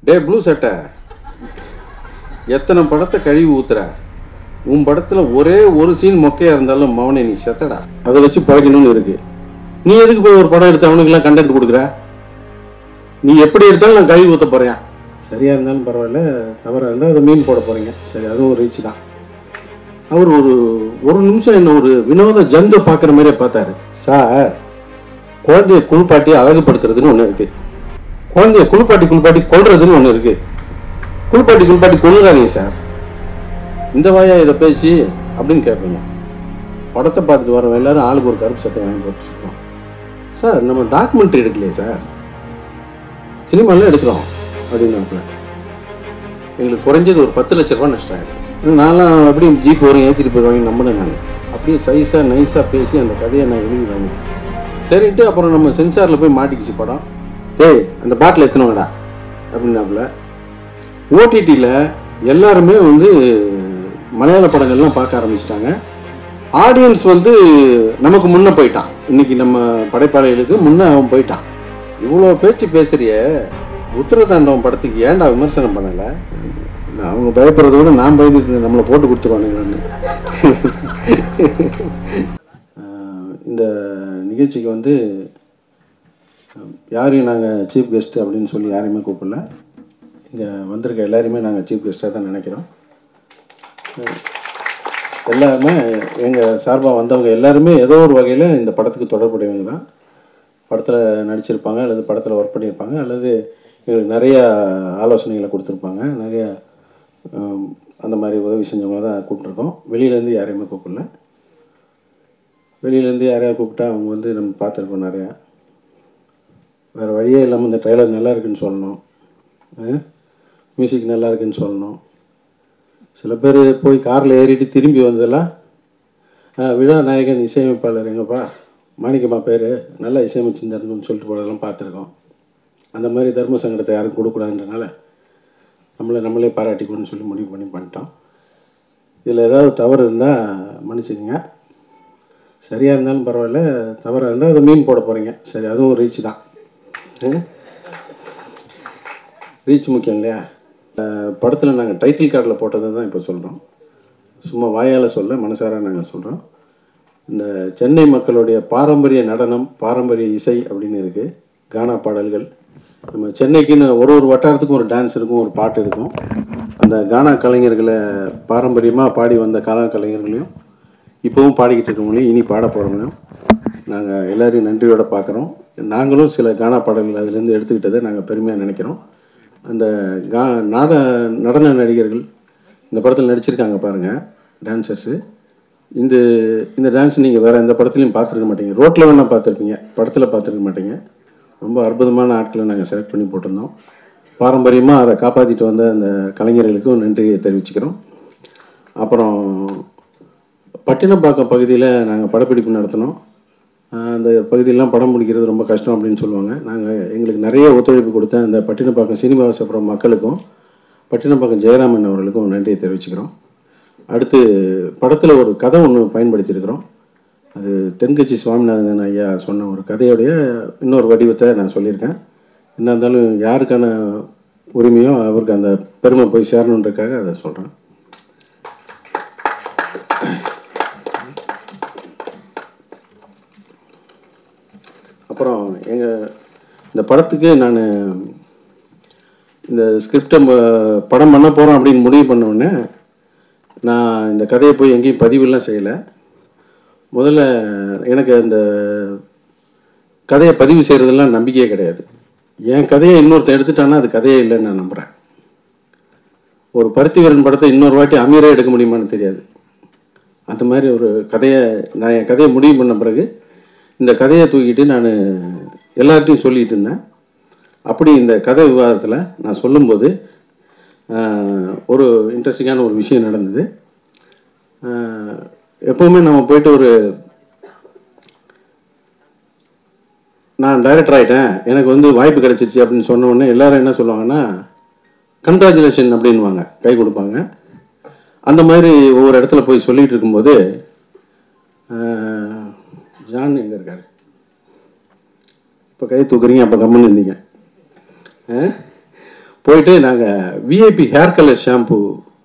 Day blue சட்டை எத்தனை படத்தை கழுவி ஊத்துற உன் படத்துல ஒரே ஒரு சீன் மொக்கையா இருந்தாலும் மவனை நீ செத்தடா அதை வச்சு பழகணும்னு இருக்கு நீ எதுக்கு போய் ஒரு படம் எடுத்து அவனுக்கெல்லாம் கண்டென்ட் கொடுக்குற நீ எப்படி எடுத்தாலும் நான் கழுவி ஊத்த போறேன் சரியா இருந்தாலும் பரவாயில்ல தவறா இருந்தால் அதை மீன் போட போறீங்க சரி அதுவும் ஒரு ரீச் தான் அவர் ஒரு ஒரு நிமிஷம் என்ன ஒரு வினோத ஜந்து பார்க்குற மாதிரியே பார்த்தாரு சார் குழந்தைய குளிப்பாட்டி அழகுபடுத்துறதுன்னு ஒன்று இருக்கு குழந்தைய குளிப்பாட்டி குளிப்பாட்டி கொல்றதுன்னு ஒன்று இருக்கு குளிப்பாட்டி குளிப்பாட்டி கொள்ளுறாங்க சார் இந்த வாயா இதை பேசி அப்படின்னு கேட்பீங்க படத்தை பார்த்துட்டு வரவங்க எல்லாரும் ஆளுக்கு ஒரு கருப்பு சட்டை வாங்கி போட்டு சுத்தம் சார் நம்ம டாக்குமெண்ட்ரி எடுக்கலையே சார் சினிமாலாம் எடுக்கிறோம் அப்படின்னாப்புல எங்களுக்கு குறைஞ்சது ஒரு பத்து லட்ச ரூபா நஷ்டம் ஆயிடும் நான்லாம் அப்படியே ஜீப் வரும் ஏற்றிட்டு போயிடுவாங்க நம்பினேன் நான் அப்படியே சைஸாக நைஸாக பேசி அந்த கதையை நான் எழுதி வாங்கிட்டேன் சரின்ட்டு அப்புறம் நம்ம சென்சாரில் போய் மாட்டிக்கிச்சு படம் ஏய் அந்த பாட்டில் எத்தனவங்கடா அப்படின்னாப்புல ஓடிடியில் எல்லாருமே வந்து மலையாள படங்கள்லாம் பார்க்க ஆரம்பிச்சிட்டாங்க ஆடியன்ஸ் வந்து நமக்கு முன்ன போயிட்டான் இன்னைக்கு நம்ம படைப்பாளைகளுக்கு முன்ன அவன் போயிட்டான் இவ்வளோ பேச்சு பேசுறிய உத்தரதாண்டவம் படத்துக்கு ஏன்டா விமர்சனம் பண்ணல அவங்க பயப்படுறத விட நான் பயந்துட்டு இருந்தேன், நம்மளை போட்டு கொடுத்துருவானுங்கன்னு ஆஹ் இந்த நிகழ்ச்சிக்கு வந்து அஹ், யாரையும் நாங்கள் சீஃப் கெஸ்ட் அப்படின்னு சொல்லி யாரையுமே கூப்பிடல இங்கே வந்திருக்க எல்லாரையுமே நாங்கள் சீஃப் கெஸ்ட்டாக தான் நினைக்கிறோம் அஹ், எல்லாருமே எங்கள் சார்பாக வந்தவங்க எல்லாருமே ஏதோ ஒரு வகையில் இந்த படத்துக்கு தொடர்புடையவங்க தான் படத்தில் நடிச்சிருப்பாங்க அல்லது படத்தில் ஒர்க் பண்ணியிருப்பாங்க அல்லது எங்களுக்கு நிறைய ஆலோசனைகளை கொடுத்துருப்பாங்க நிறைய ஆம், அந்த மாதிரி உதவி செஞ்சவங்கள தான் கூப்பிட்ருக்கோம் வெளியிலேருந்து யாரையுமே கூப்பிடல வெளியிலேருந்து யாரையா கூப்பிட்டா அவங்க வந்து நம்ம பார்த்துருக்கோம் நிறையா வேறு வழியே இல்லாமல் இந்த ட்ரைலர் நல்லா இருக்குன்னு சொல்லணும் மியூசிக் நல்லா இருக்குன்னு சொல்லணும் சில பேர் போய் காரில் ஏறிட்டு திரும்பி வந்ததெல்லாம் ஆ, விழா நாயகன் இசையமைப்பாளர் எங்கப்பா மாணிக்கம்மா பேர் நல்லா இசையமைச்சிருந்தாருன்னு சொல்லிட்டு போகிறதெல்லாம் பார்த்துருக்கோம் அந்த மாதிரி தர்ம சங்கடத்தை யாரும் கொடுக்கூடாதுன்றனால நம்மளை நம்மளே பாராட்டிக்கணும்னு சொல்லி முடிவு பண்ணி பண்ணிட்டோம் இதில் ஏதாவது தவறு இருந்தால் மன்னிச்சுக்கங்க சரியாக இருந்தாலும் பரவாயில்ல தவறாக இருந்தால் அதை மீன் போட போகிறீங்க சரி அதுவும் ரீச் தான் ரீச் முக்கியம் இல்லையா படத்தில் நாங்கள் டைட்டில் கார்டில் போட்டதை தான் இப்போ சொல்கிறோம் சும்மா வாயால் சொல்ல மனசார நாங்கள் சொல்கிறோம் இந்த சென்னை மக்களுடைய பாரம்பரிய நடனம் பாரம்பரிய இசை அப்படின்னு இருக்குது கானா பாடல்கள் நம்ம சென்னைக்குன்னு ஒரு ஒரு வட்டாரத்துக்கும் ஒரு டான்ஸ் இருக்கும் ஒரு பாட்டு இருக்கும் அந்த கானா கலைஞர்களை பாரம்பரியமாக பாடி வந்த கானா கலைஞர்களையும் இப்போவும் பாடிக்கிட்டு இருக்கவங்களையும் இனி பாட போகிறவங்களையும் நாங்கள் எல்லாரையும் நன்றியோட பார்க்குறோம் நாங்களும் சில கானா பாடல்கள் அதுலேருந்து எடுத்துக்கிட்டதை நாங்கள் பெருமையாக நினைக்கிறோம் அந்த கா நாட நடன நடிகர்கள் இந்த படத்தில் நடிச்சிருக்காங்க பாருங்கள் டான்சர்ஸு இந்த இந்த டான்ஸ் நீங்கள் வேறு எந்த படத்துலையும் பார்த்துருக்க மாட்டீங்க ரோட்டில் வேணால் பார்த்துருப்பீங்க படத்தில் பார்த்துருக்க மாட்டீங்க ரொம்ப அற்புதமான ஆட்களை நாங்கள் செலக்ட் பண்ணி போட்டிருந்தோம் பாரம்பரியமாக அதை காப்பாற்றிட்டு வந்த அந்த கலைஞர்களுக்கும் நன்றியை தெரிவிச்சுக்கிறோம் அப்புறம் பட்டினப்பாக்கம் பகுதியில் நாங்கள் படப்பிடிப்பு நடத்தினோம் ஆஹ் அந்த பகுதியெல்லாம் படம் பிடிக்கிறது ரொம்ப கஷ்டம் அப்படின்னு சொல்லுவாங்க நாங்கள் எங்களுக்கு நிறைய ஒத்துழைப்பு கொடுத்த அந்த பட்டினப்பாக்கம் சீனிவாசபுரம் மக்களுக்கும் பட்டினப்பாக்கம் ஜெயராமன் அவர்களுக்கும் நன்றியை தெரிவிச்சுக்கிறோம் அடுத்து படத்தில் ஒரு கதை ஒன்று பயன்படுத்தியிருக்கிறோம் அது தென்கட்சி சுவாமிநாதன் ஐயா சொன்ன ஒரு கதையுடைய இன்னொரு வடிவத்தை நான் சொல்லியிருக்கேன் என்ன இருந்தாலும் யாருக்கான உரிமையோ அவருக்கு அந்த பெருமை போய் சேரணுன்றக்காக அதை சொல்கிறேன் அப்புறம் எங்கள் இந்த படத்துக்கு நான் இந்த ஸ்கிரிப்டை படம் பண்ண போகிறோம் அப்படின்னு முடிவு பண்ண உடனே நான் இந்த கதையை போய் எங்கேயும் பதிவுலாம் செய்யலை முதல்ல எனக்கு அந்த கதையை பதிவு செய்கிறதெல்லாம் நம்பிக்கையே கிடையாது என் கதையை இன்னொருத்தன் எடுத்துட்டான்னா அது கதையே இல்லைன்னு நான் நம்புகிறேன் ஒரு பருத்திவீரன் படத்தை இன்னொரு வாட்டி அமீரே எடுக்க முடியுமான்னு தெரியாது அந்த மாதிரி ஒரு கதையை நான் என் கதையை முடிவு பண்ண பிறகு இந்த கதையை தூக்கிட்டு நான் எல்லார்ட்டையும் சொல்லிட்டு இருந்தேன் அப்படி இந்த கதை விவாதத்தில் நான் சொல்லும்போது ஆஹ், ஒரு இன்ட்ரெஸ்டிங்கான ஒரு விஷயம் நடந்தது ஆஹ், எப்போவுமே நம்ம போயிட்டு ஒரு நான் டைரக்டர் ஆகிட்டேன் எனக்கு வந்து வாய்ப்பு கிடைச்சிச்சு அப்படின்னு சொன்ன உடனே எல்லாரும் என்ன சொல்லுவாங்கன்னா கங்க்ராச்சுலேஷன் அப்படின்வாங்க கை கொடுப்பாங்க அந்த மாதிரி ஒவ்வொரு இடத்துல போய் சொல்லிட்டு இருக்கும்போது ஆஹ், ஜான் எங்கே இருக்காரு இப்போ கை தூக்குறீங்க அப்போ கம்முன்னு இருந்தீங்க ஆ? போயிட்டு நாங்கள் விஐபி ஹேர் கலர் ஷாம்பு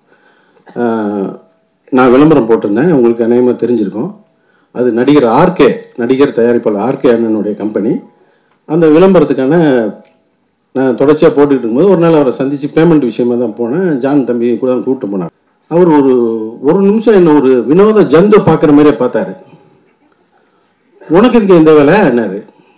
நான் விளம்பரம் போட்டிருந்தேன் உங்களுக்கு அநேகமாக தெரிஞ்சிருக்கும் அது நடிகர் ஆர்கே நடிகர் தயாரிப்பாளர் ஆர்கே அண்ணனுடைய கம்பெனி அந்த விளம்பரத்துக்கான நான் தொடர்ச்சியாக போட்டுக்கிட்டு இருக்கும்போது ஒரு நாள் அவரை சந்தித்து பேமெண்ட் விஷயமா தான் போனேன் ஜான் தம்பி கூட தான் கூப்பிட்டு போனார் அவர் ஒரு ஒரு நிமிஷம் என்ன ஒரு வினோத ஜந்து பார்க்குற மாதிரியே பார்த்தாரு உனக்கு இதுக்கு இந்த வேலை என்னாரு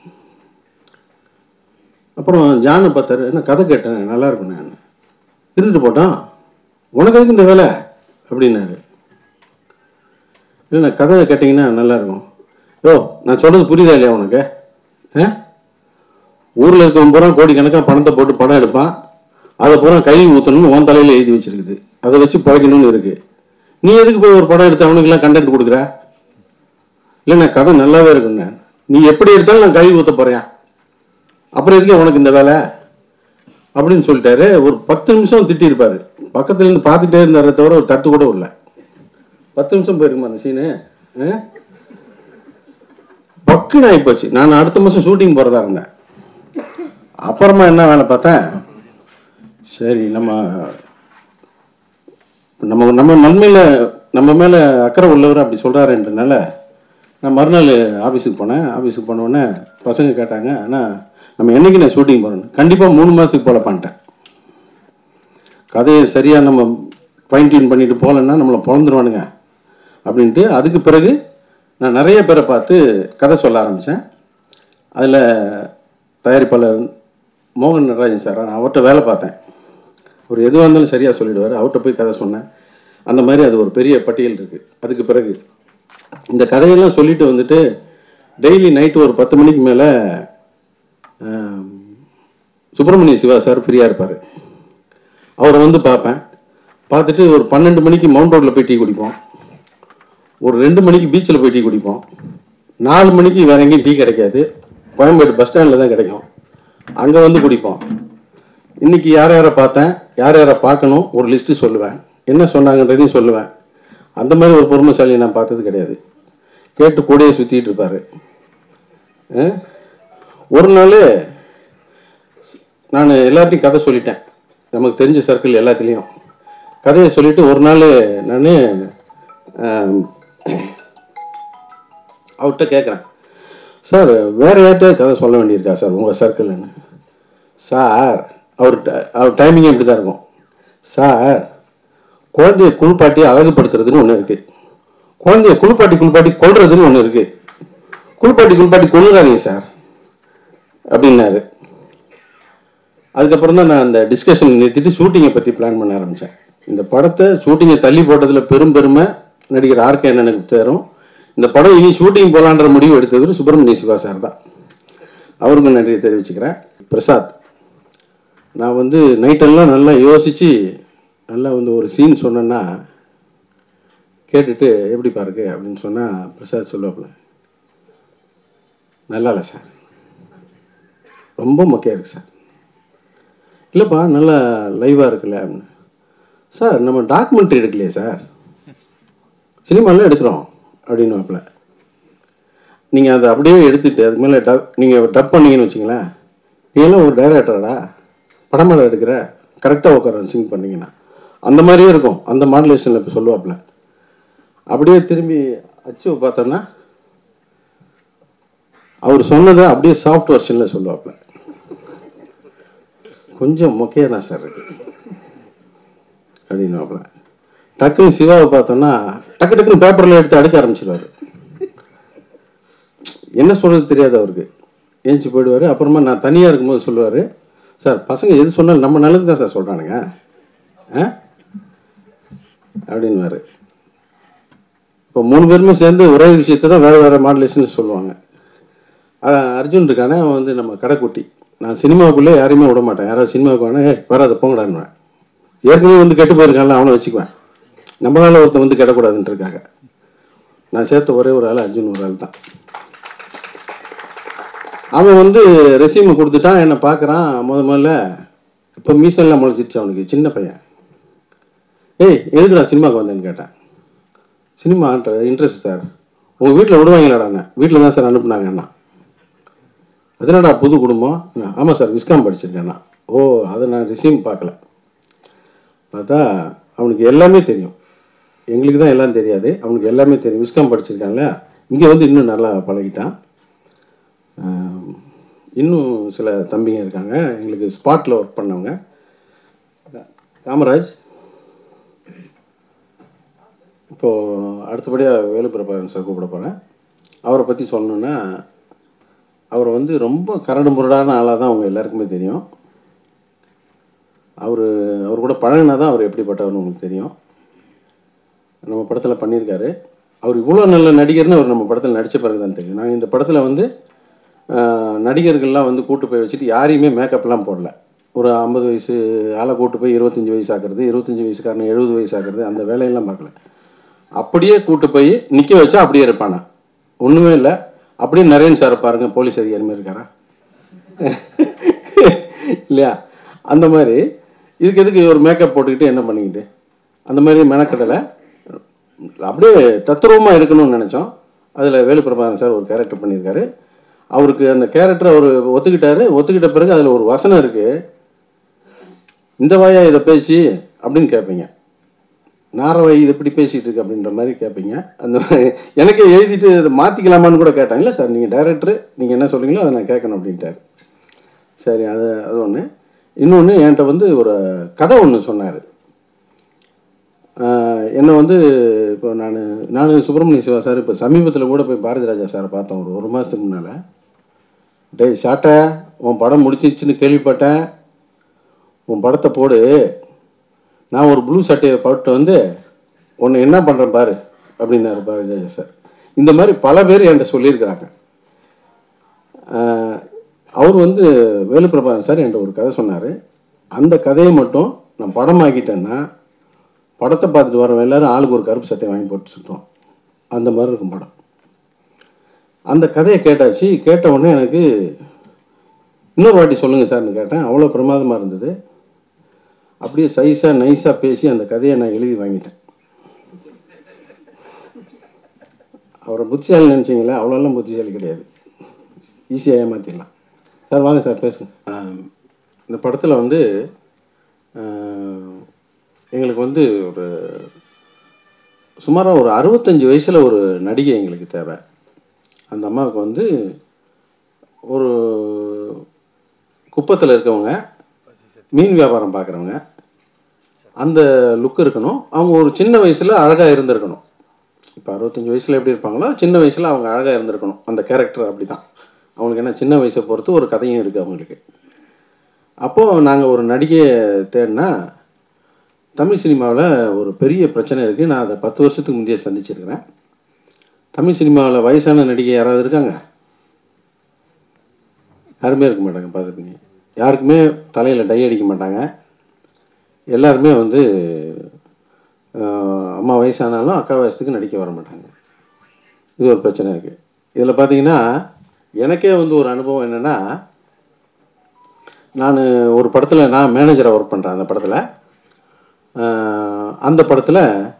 அப்புறம் ஜானை பார்த்தாரு என்ன கதை கேட்டேன் நல்லா இருக்கும் நான் இருந்துட்டு போட்டான் உனக்கு எதுக்கு இந்த வேலை அப்படின்னாரு இல்லை நான் கதை கேட்டிங்கன்னா நல்லா இருக்கும் யோ நான் சொல்கிறது புரியுதா இல்லையா உனக்கு ஆ ஊரில் இருக்கவன் பூரா கோடிக்கணக்காக பணத்தை போட்டு படம் எடுப்பான் அதை பூரா கழுவி ஊற்றணும்னு உன் தலையில் எழுதி வச்சிருக்குது அதை வச்சு பழக்கணும்னு இருக்கு நீ எதுக்கு போய் ஒரு படம் எடுத்து அவனுக்கெல்லாம் கண்டென்ட் கொடுக்குற இல்லை நான் கதை நல்லாவே இருக்குண்ணே நீ எப்படி எடுத்தாலும் நான் கழுவி ஊற்ற போறேன் அப்புறம் எதுக்கு உனக்கு இந்த வேலை அப்படின்னு சொல்லிட்டாரு ஒரு பத்து நிமிஷம் திட்டியிருப்பாரு பக்கத்துல இருந்து பார்த்துட்டே இருந்தாரே தவிர ஒரு தட்டு கூட இல்லை பத்து நிமிஷம் போயிருக்குமா அந்த சீனு பக்குன்னு ஆகி போச்சு நான் அடுத்த மாதம் ஷூட்டிங் போகிறதா இருந்தேன் அப்புறமா என்ன வேலை பார்த்தேன் சரி நம்ம நம்ம நம்ம நன்மையில் நம்ம மேலே அக்கறை உள்ளவர் அப்படி சொல்கிறாருன்றனால நான் மறுநாள் ஆஃபீஸுக்கு போனேன் ஆஃபீஸுக்கு போன உடனே பசங்க கேட்டாங்க ஆனால் நம்ம என்னைக்கு நான் ஷூட்டிங் போகிறேன் கண்டிப்பாக மூணு மாதத்துக்கு போல பண்ணிட்டேன் கதையை சரியாக நம்ம ஃபைன் டியூன் பண்ணிட்டு போகலன்னா நம்மளை பிறந்துருவானுங்க அப்படின்ட்டு அதுக்கு பிறகு நான் நிறைய பேரை பார்த்து கதை சொல்ல ஆரம்பித்தேன் அதில் தயாரிப்பாளர் மோகன் நடராஜன் சார் நான் அவர்கிட்ட வேலை பார்த்தேன் ஒரு எதுவாக இருந்தாலும் சரியாக சொல்லிடுவார் அவர்கிட்ட போய் கதை சொன்னேன் அந்த மாதிரி அது ஒரு பெரிய பட்டியல் இருக்குது அதுக்கு பிறகு இந்த கதையெல்லாம் சொல்லிட்டு வந்துட்டு டெய்லி நைட்டு ஒரு பத்து மணிக்கு மேலே சுப்பிரமணிய சிவா சார் ஃப்ரீயாக இருப்பார் அவரை வந்து பார்ப்பேன் பார்த்துட்டு ஒரு பன்னெண்டு மணிக்கு மவுண்ட் ரோட்டில் போய் டீ குடிப்போம் ஒரு ரெண்டு மணிக்கு பீச்சில் போய் டீ குடிப்போம் நாலு மணிக்கு வேற எங்கேயும் டீ கிடைக்காது கோயம்பேடு பஸ் ஸ்டாண்டில் தான் கிடைக்கும் அங்கே வந்து குடிப்போம் இன்னைக்கு யார் யாரை பார்த்தேன் யார் யாரை பார்க்கணும் ஒரு லிஸ்ட்டு சொல்லுவேன் என்ன சொன்னாங்கன்றதையும் சொல்லுவேன் அந்த மாதிரி ஒரு பொறுமைசாலியை நான் பார்த்தது கிடையாது கேட்டு கூடயே சுற்றிட்டு இருப்பாரு அஹ்? ஒரு நாள் நான் எல்லார்ட்டையும் கதை சொல்லிட்டேன் நமக்கு தெரிஞ்ச சர்க்கிள் எல்லாத்துலேயும் கதையை சொல்லிட்டு ஒரு நாள் நான் அவர்கிட்ட கேட்குறேன் சார் வேற யார்கிட்ட கதை சொல்ல வேண்டியிருக்கா சார் உங்கள் சர்க்கிள்னு சார் அவர் ட- அவர் டைமிங் இப்படி தான் இருக்கும் சார் குழந்தைய குளிப்பாட்டி அழகுபடுத்துறதுன்னு ஒன்று இருக்கு குழந்தைய குளிப்பாட்டி குளிப்பாட்டி கொல்றதுன்னு ஒன்று இருக்கு குளிப்பாட்டி குளிப்பாட்டி கொள்ளுறாதீங்க சார் அப்படின்னாரு அதுக்கப்புறம் தான் நான் அந்த டிஸ்கஷன் நிறுத்திட்டு ஷூட்டிங்கை பற்றி பிளான் பண்ண ஆரம்பித்தேன் இந்த படத்தை ஷூட்டிங்கை தள்ளி போட்டதில் பெரும் பெருமை நடிகர் ஆர்கே எனக்கு தேரும் இந்த படம் இனி ஷூட்டிங் போகலான்ற முடிவு எடுத்தது சுப்பிரமணிய சிவா சார் தான் அவருக்கும் நன்றியை தெரிவிச்சுக்கிறேன் பிரசாத் நான் வந்து நைட்டெல்லாம் நல்லா யோசித்து நல்லா வந்து ஒரு சீன் சொன்னேன்னா கேட்டுட்டு எப்படி பாருக்கு அப்படின்னு சொன்னால் பிரசாத் சொல்லுவாப்புல நல்லா இல்லை சார் ரொம்ப மொக்கையாக இருக்கு சார் இல்லைப்பா நல்லா லைவாக இருக்குல்ல அப்படின்னு சார் நம்ம டாக்குமெண்ட்ரி எடுக்கலையே சார் சினிமாலாம் எடுக்கிறோம் அப்படின்னு நீங்கள் அதை அப்படியே எடுத்துட்டு அதுக்கு மேலே டப் நீங்கள் டப் பண்ணீங்கன்னு வச்சுங்களேன் நீங்களாம் ஒரு டைரக்டராடா படமேல எடுக்கிற கரெக்டாக உட்கார சிங் பண்ணீங்கன்னா அந்த மாதிரியே இருக்கும் அந்த மாடுலேஷனில் இப்போ சொல்லுவாப்புல அப்படியே திரும்பி அச்சு பார்த்தோன்னா அவர் சொன்னதை அப்படியே சாஃப்ட் வெர்ஷனில் சொல்லுவாப்புல கொஞ்சம் மொக்கையாக தான் சார் இருக்கு அப்படின்னுவாப்புல டக்குன்னு சிவாவை பார்த்தோன்னா டக்கு டக்குன்னு பேப்பரில் எடுத்து அடுக்க ஆரம்பிச்சிருவாரு என்ன சொல்றது தெரியாது அவருக்கு ஏஞ்சி போயிடுவார் அப்புறமா நான் தனியாக இருக்கும்போது சொல்லுவார் சார் பசங்க எது சொன்னாலும் நம்ம நல்லது தான் சார் சொல்கிறானுங்க ஆ அப்படின்வாரு இப்போ மூணு பேருமே சேர்ந்து ஒரே விஷயத்தை தான் வேறு வேறு மாடுலேஷன் சொல்லுவாங்க அஹ் அர்ஜுன் இருக்கானே அவன் வந்து நம்ம கடைக்குட்டி நான் சினிமாவுக்குள்ளே யாரையுமே விட மாட்டேன் யாராவது சினிமாவுக்கு வேணா ஏய் வராத போங்கடான்னுவேன் ஏற்கனவே வந்து கெட்டு போயிருக்கான்ல அவனை வச்சுக்குவேன் நம்மளால ஒருத்தன் வந்து கெடக்கூடாதுன்றதுக்காக நான் சேர்த்த ஒரே ஒரு ஆள் அர்ஜுன் ஒரு ஆள் தான் அவன் வந்து ரெசியூமை கொடுத்துட்டான் என்னை பார்க்குறான் முத முதல்ல இப்போ மீசன்லாம் முளைச்சிருச்சு அவனுக்கு சின்ன பையன் ஏய் எதுக்குடா சினிமாவுக்கு வந்தேன்னு கேட்டேன் சினிமா இன்ட்ரெஸ்ட் சார் உங்கள் வீட்டில் விடுவாங்களாடாண்ணே வீட்டில் தான் சார் அனுப்புனாங்க அண்ணா அதனடா புது குடும்பம் ஆமாம் சார் விஸ்காம் படிச்சிருக்கேன் நான் ஓ அதை நான் ரிசீவ் பார்க்கல பார்த்தா அவனுக்கு எல்லாமே தெரியும் எங்களுக்கு தான் எல்லாம் தெரியாது அவனுக்கு எல்லாமே தெரியும் விஸ்காம் படிச்சிருக்கான்ல இங்கே வந்து இன்னும் நல்லா பழகிட்டான் ஆம், இன்னும் சில தம்பிங்க இருக்காங்க எங்களுக்கு ஸ்பாட்டில் ஒர்க் பண்ணவங்க காமராஜ் இப்போது அடுத்தபடியாக வேலுப்பிரபாகரன் சார் கூப்பிட போகிறேன் அவரை பற்றி சொல்லணுன்னா அவர் வந்து ரொம்ப கரடு முரடான ஆளாக தான் அவங்க எல்லாருக்குமே தெரியும் அவர் அவர் கூட பழகினா தான் அவர் எப்படிப்பட்டவர்னு உங்களுக்கு தெரியும் நம்ம படத்தில் பண்ணியிருக்காரு அவர் இவ்வளோ நல்ல நடிகர்னு அவர் நம்ம படத்தில் நடித்த பிறகு தான் தெரியும் நாங்கள் இந்த படத்தில் வந்து ஆஹ், நடிகர்கள்லாம் வந்து கூட்டு போய் வச்சுட்டு யாரையுமே மேக்கப்லாம் போடல ஒரு ஐம்பது வயசு ஆளை கூட்டு போய் இருபத்தஞ்சி வயசு ஆக்குறது இருபத்தஞ்சி வயசுக்காரன் எழுபது வயசு ஆக்குறது அந்த வேலையெல்லாம் பார்க்கல அப்படியே கூட்டு போய் நிற்க வச்சா அப்படியே இருப்பானா ஒன்றுமே இல்லை அப்படியே நரேன் சார் பாருங்க போலீஸ் அதிகாரி மாதிரி இருக்காரா இல்லையா அந்த மாதிரி இதுக்கு எதுக்கு ஒரு மேக்கப் போட்டுக்கிட்டு என்ன பண்ணிக்கிட்டு அந்த மாதிரி மெனக்கடலை அப்படியே தத்துரூபமாக இருக்கணும்னு நினச்சோம் அதில் வேலுப்பிரபாகரன் சார் ஒரு கேரக்டர் பண்ணியிருக்காரு அவருக்கு அந்த கேரக்டர் அவர் ஒத்துக்கிட்டாரு ஒத்துக்கிட்ட பிறகு அதில் ஒரு வசனம் இருக்குது இந்த வாயா இதை பேசி அப்படின்னு கேட்பீங்க நாரவை இது எப்படி பேசிகிட்டு இருக்கு அப்படின்ற மாதிரி கேட்பீங்க அந்த மாதிரி எனக்கு எழுதிட்டு இதை மாற்றிக்கலாமான்னு கூட கேட்டாங்க இல்லை சார் நீங்கள் டைரக்டர் நீங்கள் என்ன சொல்றீங்களோ அதை நான் கேட்கணும் அப்படின்ட்டாரு சரி அது அது ஒன்று இன்னொன்று என்கிட்ட வந்து ஒரு கதை ஒன்று சொன்னார் என்னை வந்து இப்போ நான் நான் சுப்பிரமணிய சிவா சார் இப்போ சமீபத்தில் கூட போய் பாரதி ராஜா சாரை பார்த்தோம் ஒரு ஒரு மாதத்துக்கு முன்னால் டேய் சாட்டை உன் படம் முடிச்சிச்சுன்னு கேள்விப்பட்டேன் உன் படத்தை போடு நான் ஒரு ப்ளூ சட்டையை போட்டு வந்து உன்னை என்ன பண்ணுறேன் பாரு அப்படின்னாரு பாரதி ராஜா சார் இந்த மாதிரி பல பேர் என்கிட்ட சொல்லியிருக்கிறாங்க ஆஹ் அவர் வந்து வேலுப்பிரபாகரன் சார் என்கிட்ட ஒரு கதை சொன்னார் அந்த கதையை மட்டும் நான் படமாக்கிட்டேன்னா படத்தை பார்த்துட்டு வரவன் எல்லாரும் ஆளுக்கு ஒரு கருப்பு சட்டை வாங்கி போட்டு சுற்றுவோம் அந்த மாதிரி இருக்கும் படம் அந்த கதையை கேட்டாச்சு கேட்ட உடனே எனக்கு இன்னொரு வாட்டி சொல்லுங்கள் சார்னு கேட்டேன் அவ்வளோ பிரமாதமாக இருந்தது அப்படியே சைஸாக நைஸாக பேசி அந்த கதையை நான் எழுதி வாங்கிட்டேன் அவரை புத்திசாலி நினச்சிங்களே அவ்வளோலாம் புத்திசாலி கிடையாது ஈஸியாக ஏமாற்றிடலாம் சார் வாங்க சார் பேசுங்க ஆம், இந்த படத்தில் வந்து ஆஹ், எங்களுக்கு வந்து ஒரு சுமாராக ஒரு அறுபத்தஞ்சு வயசில் ஒரு நடிகை எங்களுக்கு தேவை அந்த அம்மாவுக்கு வந்து ஒரு குப்பத்தில் இருக்கவங்க மீன் வியாபாரம் பார்க்குறவங்க அந்த லுக் இருக்கணும் அவங்க ஒரு சின்ன வயசில் அழகாக இருந்திருக்கணும் இப்போ அறுபத்தஞ்சு வயசில் எப்படி இருப்பாங்களோ சின்ன வயசில் அவங்க அழகாக இருந்திருக்கணும் அந்த கேரக்டர் அப்படி தான் அவங்களுக்கு என்ன சின்ன வயசை பொறுத்து ஒரு கதையும் இருக்குது அவங்களுக்கு அப்போது நாங்கள் ஒரு நடிகையை தேடினா தமிழ் சினிமாவில் ஒரு பெரிய பிரச்சனை இருக்குது நான் அதை பத்து வருஷத்துக்கு முந்தைய சந்திச்சிருக்கிறேன் தமிழ் சினிமாவில் வயசான நடிகை யாராவது இருக்காங்க யாருமே இருக்க மாட்டாங்க பார்த்துருப்பீங்க யாருக்குமே தலையில் டை அடிக்க மாட்டாங்க எல்லாருமே வந்து ஆஹ், அம்மா வயசானாலும் அக்கா வயசுக்கு நடிக்க வர மாட்டாங்க இது ஒரு பிரச்சனை இருக்குது இதில் பார்த்தீங்கன்னா எனக்கே வந்து ஒரு அனுபவம் என்னென்னா நான் ஒரு படத்தில் நான் மேனேஜராக ஒர்க் பண்ணுறேன் அந்த படத்தில் அந்த படத்தில்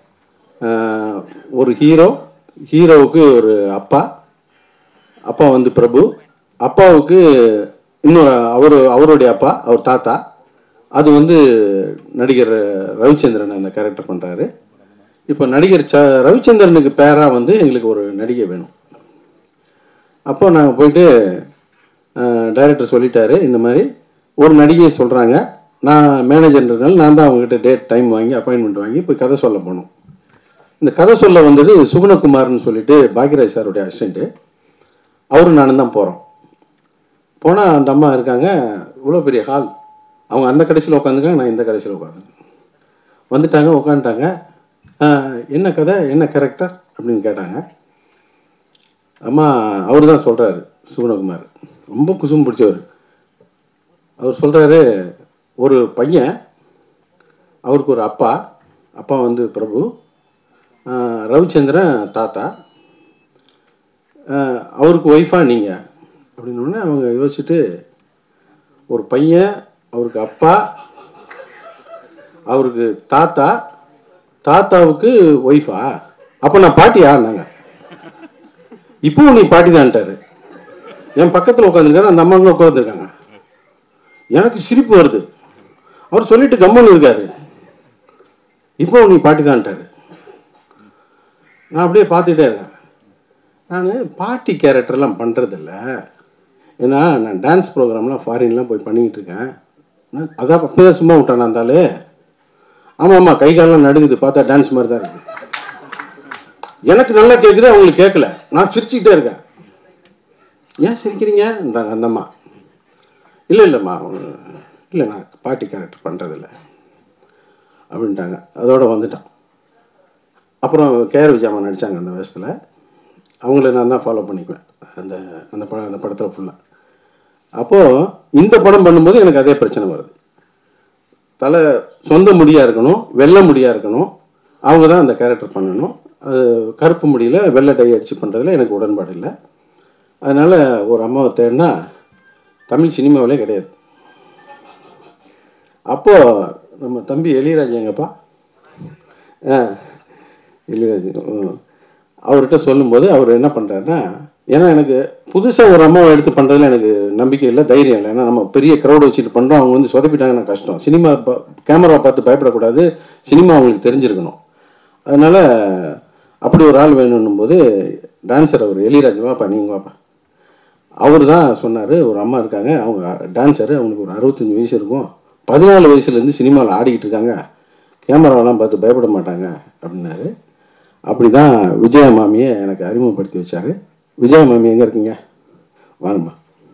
ஒரு ஹீரோ ஹீரோவுக்கு ஒரு அப்பா அப்பா வந்து பிரபு அப்பாவுக்கு இன்னொரு அவர் அவருடைய அப்பா அவர் தாத்தா அது வந்து நடிகர் ரவிச்சந்திரன் அந்த கேரக்டர் பண்ணுறாரு இப்போ நடிகர் ச ரவிச்சந்திரனுக்கு பேராக வந்து எங்களுக்கு ஒரு நடிகை வேணும் அப்போ நாங்கள் போயிட்டு டைரக்டர் சொல்லிட்டாரு இந்த மாதிரி ஒரு நடிகையை சொல்கிறாங்க நான் மேனேஜர்ன்றதுனால நான் தான் அவங்ககிட்ட டேட் டைம் வாங்கி அப்பாயின்மெண்ட் வாங்கி போய் கதை சொல்ல போனோம் இந்த கதை சொல்ல வந்தது சுகுணகுமார்னு சொல்லிட்டு பாக்யராஜ் சாருடைய அசிஸ்டண்ட்டு அவரும் நானும் தான் போகிறோம் போனால் அந்த அம்மா இருக்காங்க இவ்வளோ பெரிய ஹால் அவங்க அந்த கடைசியில் உட்காந்துருக்காங்க நான் இந்த கடைசியில் உட்காந்து வந்துட்டாங்க உட்காந்துட்டாங்க என்ன கதை என்ன கேரக்டர் அப்படின்னு கேட்டாங்க அம்மா அவர் தான் சொல்கிறாரு சுகுணகுமார் ரொம்ப குசும் பிடிச்சவர் அவர் சொல்கிறாரு ஒரு பையன் அவருக்கு ஒரு அப்பா அப்பா வந்து பிரபு ஆஹ் ரவிச்சந்திரன் தாத்தா ஆஹ் அவருக்கு ஒய்ஃபா நீங்கள் அப்படின்னு அவங்க யோசிச்சுட்டு ஒரு பையன் அவருக்கு அப்பா அவருக்கு தாத்தா தாத்தாவுக்கு ஒய்ஃபா அப்போ நான் பாட்டியா நாங்கள் இப்பவும் நீ பாட்டி தான்ட்டாரு என் பக்கத்தில் உட்காந்துருக்காரு அந்த அம்மாங்களும் உட்காந்துருக்காங்க எனக்கு சிரிப்பு வருது அவர் சொல்லிட்டு கம்மன் இருக்காரு இப்போ நீ பாட்டி தான்ட்டாரு நான் அப்படியே பார்த்துட்டே இருக்கேன் நான் பாட்டி கேரக்டர்லாம் பண்ணுறதில்ல ஏன்னா நான் டான்ஸ் ப்ரோக்ராம்லாம் ஃபாரின்லாம் போய் பண்ணிக்கிட்டு இருக்கேன் நான் அதான் அப்போ சும்மா விட்டான் அந்த ஆளு ஆமாம் ஆமாம் கை காலெல்லாம் நடுங்குது பார்த்தா டான்ஸ் மாதிரி தான் இருக்கு எனக்கு நல்லா கேட்குது அவங்களுக்கு கேட்கல நான் சிரிச்சுக்கிட்டே இருக்கேன் ஏன் சிரிக்கிறீங்கன்றாங்க அந்த அம்மா இல்லை இல்லைம்மா இல்லை நான் பாட்டி கேரக்டர் பண்ணுறதில்ல அப்படின்ட்டாங்க அதோட வந்துட்டான் அப்புறம் கேஆர் விஜயம்மா நடித்தாங்க அந்த வயசில் அவங்கள நான் தான் ஃபாலோ பண்ணிக்குவேன் அந்த அந்த படம் அந்த படத்தில் ஃபுல்லாக அப்போது இந்த படம் பண்ணும்போது எனக்கு அதே பிரச்சனை வருது தலை சொந்த முடியாக இருக்கணும் வெள்ளை முடியாக இருக்கணும் அவங்க தான் அந்த கேரக்டர் பண்ணணும் அது கருப்பு முடியில் வெள்ளை டை அடித்து பண்ணுறதுல எனக்கு உடன்பாடு இல்லை அதனால் ஒரு அம்மாவை தேடினா தமிழ் சினிமாவிலே கிடையாது அப்போது நம்ம தம்பி எளியராஜ் எங்கப்பா ஆ எளியராஜ் ம். அவர்கிட்ட சொல்லும்போது அவர் என்ன பண்ணுறாருன்னா ஏன்னா எனக்கு புதுசாக ஒரு அம்மாவை எடுத்து பண்ணுறதுல எனக்கு நம்பிக்கை இல்லை தைரியம் இல்லை ஏன்னா நம்ம பெரிய க்ரௌட் வச்சுட்டு பண்ணுறோம் அவங்க வந்து சொதப்பிட்டாங்கன்னா கஷ்டம் சினிமா கேமரா பார்த்து பயப்படக்கூடாது சினிமா அவங்களுக்கு தெரிஞ்சிருக்கணும் அதனால் அப்படி ஒரு ஆள் வேணும்னும் போது டான்ஸர் அவர் எளியராஜ் வாப்பா நீங்கள் வாப்பா அவர் தான் சொன்னார் ஒரு அம்மா இருக்காங்க அவங்க டான்ஸரு அவங்களுக்கு ஒரு அறுபத்தஞ்சி வயசு இருக்கும் பதினாலு வயசுலேருந்து சினிமாவில் ஆடிக்கிட்டு இருக்காங்க கேமராவெல்லாம் பார்த்து பயப்பட மாட்டாங்க அப்படின்னாரு அப்படி தான் விஜய மாமியை எனக்கு அறிமுகப்படுத்தி வச்சாரு விஜய மாமி எங்கே இருக்கீங்க வாங்கம்மா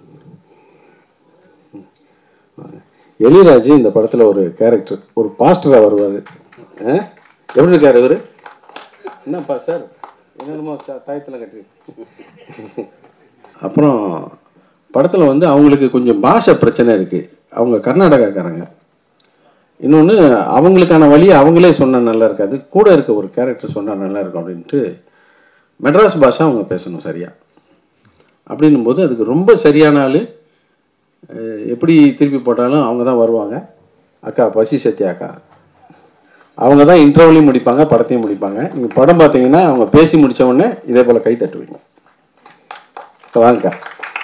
ம், வாங்க. எளியராஜ் இந்த படத்தில் ஒரு கேரக்டர் ஒரு பாஸ்டராக வருவார் எப்படி இருக்கார் இவர் என்னப்பா சார் என்னென்னமோ தாயத்தில் கட்டி அப்புறம் படத்தில் வந்து அவங்களுக்கு கொஞ்சம் பாஷை பிரச்சனை இருக்குது அவங்க கர்நாடகாக்காரங்க இன்னொன்று அவங்களுக்கான வழியை அவங்களே சொன்னால் நல்லா இருக்காது கூட இருக்க ஒரு கேரக்டர் சொன்னால் நல்லா இருக்கும் அப்படின்ட்டு மெட்ராஸ் பாஷை அவங்க பேசணும் சரியா அப்படின்னும் போது அதுக்கு ரொம்ப சரியான ஆள் அஹ், எப்படி திருப்பி போட்டாலும் அவங்க தான் வருவாங்க அக்கா பசி சத்யா அக்கா அவங்க தான் இன்டர்வலையும் முடிப்பாங்க படத்தையும் முடிப்பாங்க நீங்கள் படம் பார்த்தீங்கன்னா அவங்க பேசி முடிச்ச உடனே இதே போல் கை தட்டுவீங்க அக்கா, வாங்கக்கா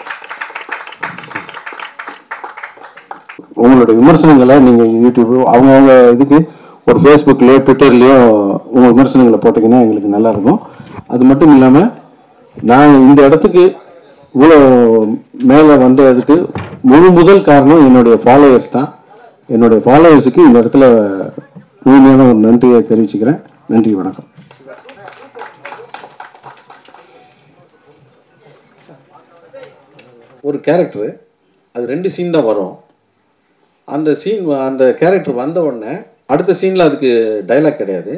உங்களோட விமர்சனங்களை நீங்கள் யூடியூப் அவங்கவுங்க இதுக்கு ஒரு ஃபேஸ்புக்லேயோ ட்விட்டர்லேயோ உங்கள் விமர்சனங்களை போட்டிங்கன்னா எங்களுக்கு நல்லா இருக்கும் அது மட்டும் இல்லாமல் நான் இந்த இடத்துக்கு இவ்வளோ மேலே வந்ததுக்கு முழு முதல் காரணம் என்னுடைய ஃபாலோவர்ஸ் தான் என்னுடைய ஃபாலோவர்ஸுக்கு இந்த இடத்துல முழுமையான ஒரு நன்றியை தெரிவிச்சுக்கிறேன் நன்றி வணக்கம் ஒரு கேரக்டரு அது ரெண்டு சீன் தான் வரும் அந்த சீன் அந்த கேரக்டர் வந்த உடனே அடுத்த சீனில் அதுக்கு டைலாக் கிடையாது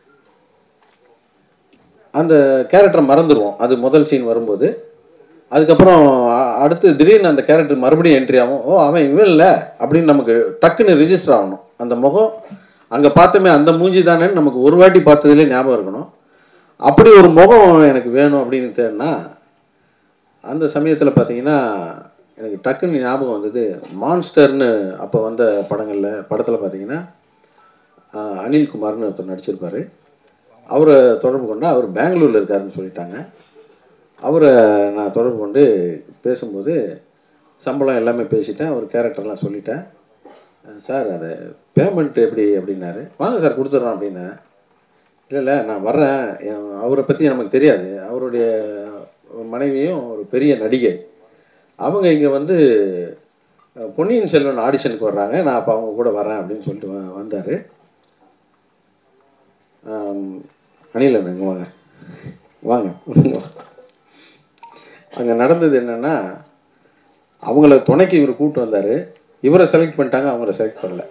அந்த கேரக்டரை மறந்துடுவோம் அது முதல் சீன் வரும்போது அதுக்கப்புறம் அ- அடுத்து திடீர்னு அந்த கேரக்டர் மறுபடியும் என்ட்ரி ஆகும் ஓ அவன் இவன் இல்லை அப்படின்னு நமக்கு டக்குன்னு ரிஜிஸ்டர் ஆகணும் அந்த முகம் அங்கே பார்த்தோமே அந்த மூஞ்சி தானேன்னு நமக்கு ஒரு வாட்டி பார்த்ததுலேயே ஞாபகம் இருக்கணும் அப்படி ஒரு முகம் எனக்கு வேணும் அப்படின்னு தேடினா அந்த சமயத்தில் பார்த்தீங்கன்னா எனக்கு டக்குன்னு ஞாபகம் வந்தது மான்ஸ்டர்னு அப்போ வந்த படங்களில் படத்தில் பார்த்தீங்கன்னா ஆஹ், அனில்குமார்னு ஒருத்தர் நடிச்சிருப்பாரு அவரை தொடர்பு கொண்டா அவர் பெங்களூரில் இருக்காருன்னு சொல்லிட்டாங்க அவரை நான் தொடர்பு கொண்டு பேசும்போது சம்பளம் எல்லாமே பேசிட்டேன் அவர் கேரக்டர்லாம் சொல்லிட்டேன் அஹ், சார் அது பேமெண்ட் எப்படி அப்படின்னாரு வாங்க சார் கொடுத்துட்றோம் அப்படின்னேன் இல்லை இல்லை நான் வர்றேன் என் அவரை பற்றி நமக்கு தெரியாது அவருடைய மனைவியும் ஒரு பெரிய நடிகை அவங்க இங்கே வந்து அஹ், பொன்னியின் செல்வன் ஆடிஷனுக்கு வர்றாங்க நான் அப்போ அவங்க கூட வரேன் அப்படின்னு சொல்லிட்டு வ- வந்தார் அணில் அண்ணங்க வாங்க வாங்க அங்கே நடந்தது என்னென்னா அவங்கள துணைக்கு இவர் கூப்பிட்டு வந்தார் இவரை செலக்ட் பண்ணிட்டாங்க அவங்கள செலக்ட் பண்ணல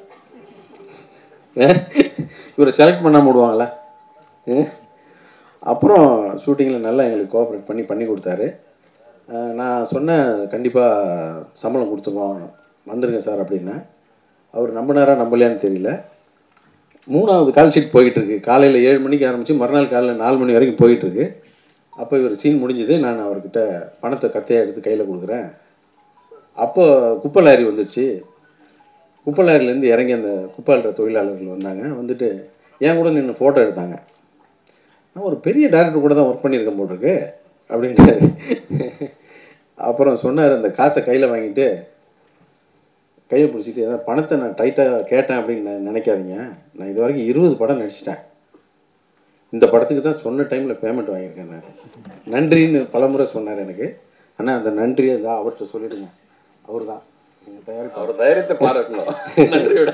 இவரை செலக்ட் பண்ண விடுவாங்களா அஹ்? அப்புறம் ஷூட்டிங்கில் நல்லா எங்களுக்கு கோஆப்ரேட் பண்ணி பண்ணி கொடுத்தாரு அஹ் நான் சொன்னேன் கண்டிப்பாக சம்பளம் கொடுத்துருவோம் வந்துருங்க சார் அப்படின்னேன் அவர் நம்பினாரா நம்பலையான்னு தெரியல மூணாவது கால் ஷீட் போயிட்டு இருக்கு காலையில் ஏழு மணிக்கு ஆரம்பித்து மறுநாள் காலையில் நாலு மணி வரைக்கும் போயிட்டு இருக்கு அப்போ இவர் சீன் முடிஞ்சது நான் அவர்கிட்ட பணத்தை கத்தையாக எடுத்து கையில் கொடுக்குறேன் அப்போ குப்பை லாரி வந்துச்சு குப்பை லாரிலேருந்து இறங்கி அந்த குப்பை அள்ளுற தொழிலாளர்கள் வந்தாங்க வந்துட்டு என் கூட நின்று ஃபோட்டோ எடுத்தாங்க நான் ஒரு பெரிய டேரக்டர் கூட தான் ஒர்க் பண்ணியிருக்கேன் போல் இருக்கு அப்படின்ட்டாரு அப்புறம் சொன்னார் அந்த காசை கையில் வாங்கிட்டு கையை பிடிச்சிட்டு ஏதாவது பணத்தை நான் டைட்டாக கேட்டேன் அப்படின்னு நான் நினைக்காதீங்க நான் இது வரைக்கும் இருபது படம் நடிச்சிட்டேன் இந்த படத்துக்கு தான் சொன்ன டைமில் பேமெண்ட் வாங்கியிருக்கேன் நான் நன்றின்னு பலமுறை சொன்னார் எனக்கு ஆனால் அந்த நன்றியை தான் அவர்கிட்ட சொல்லிடுங்க அவர் தான் நீங்கள் தயாரிப்பு அவர் தைரியத்தை பாராட்டணும் நன்றியோட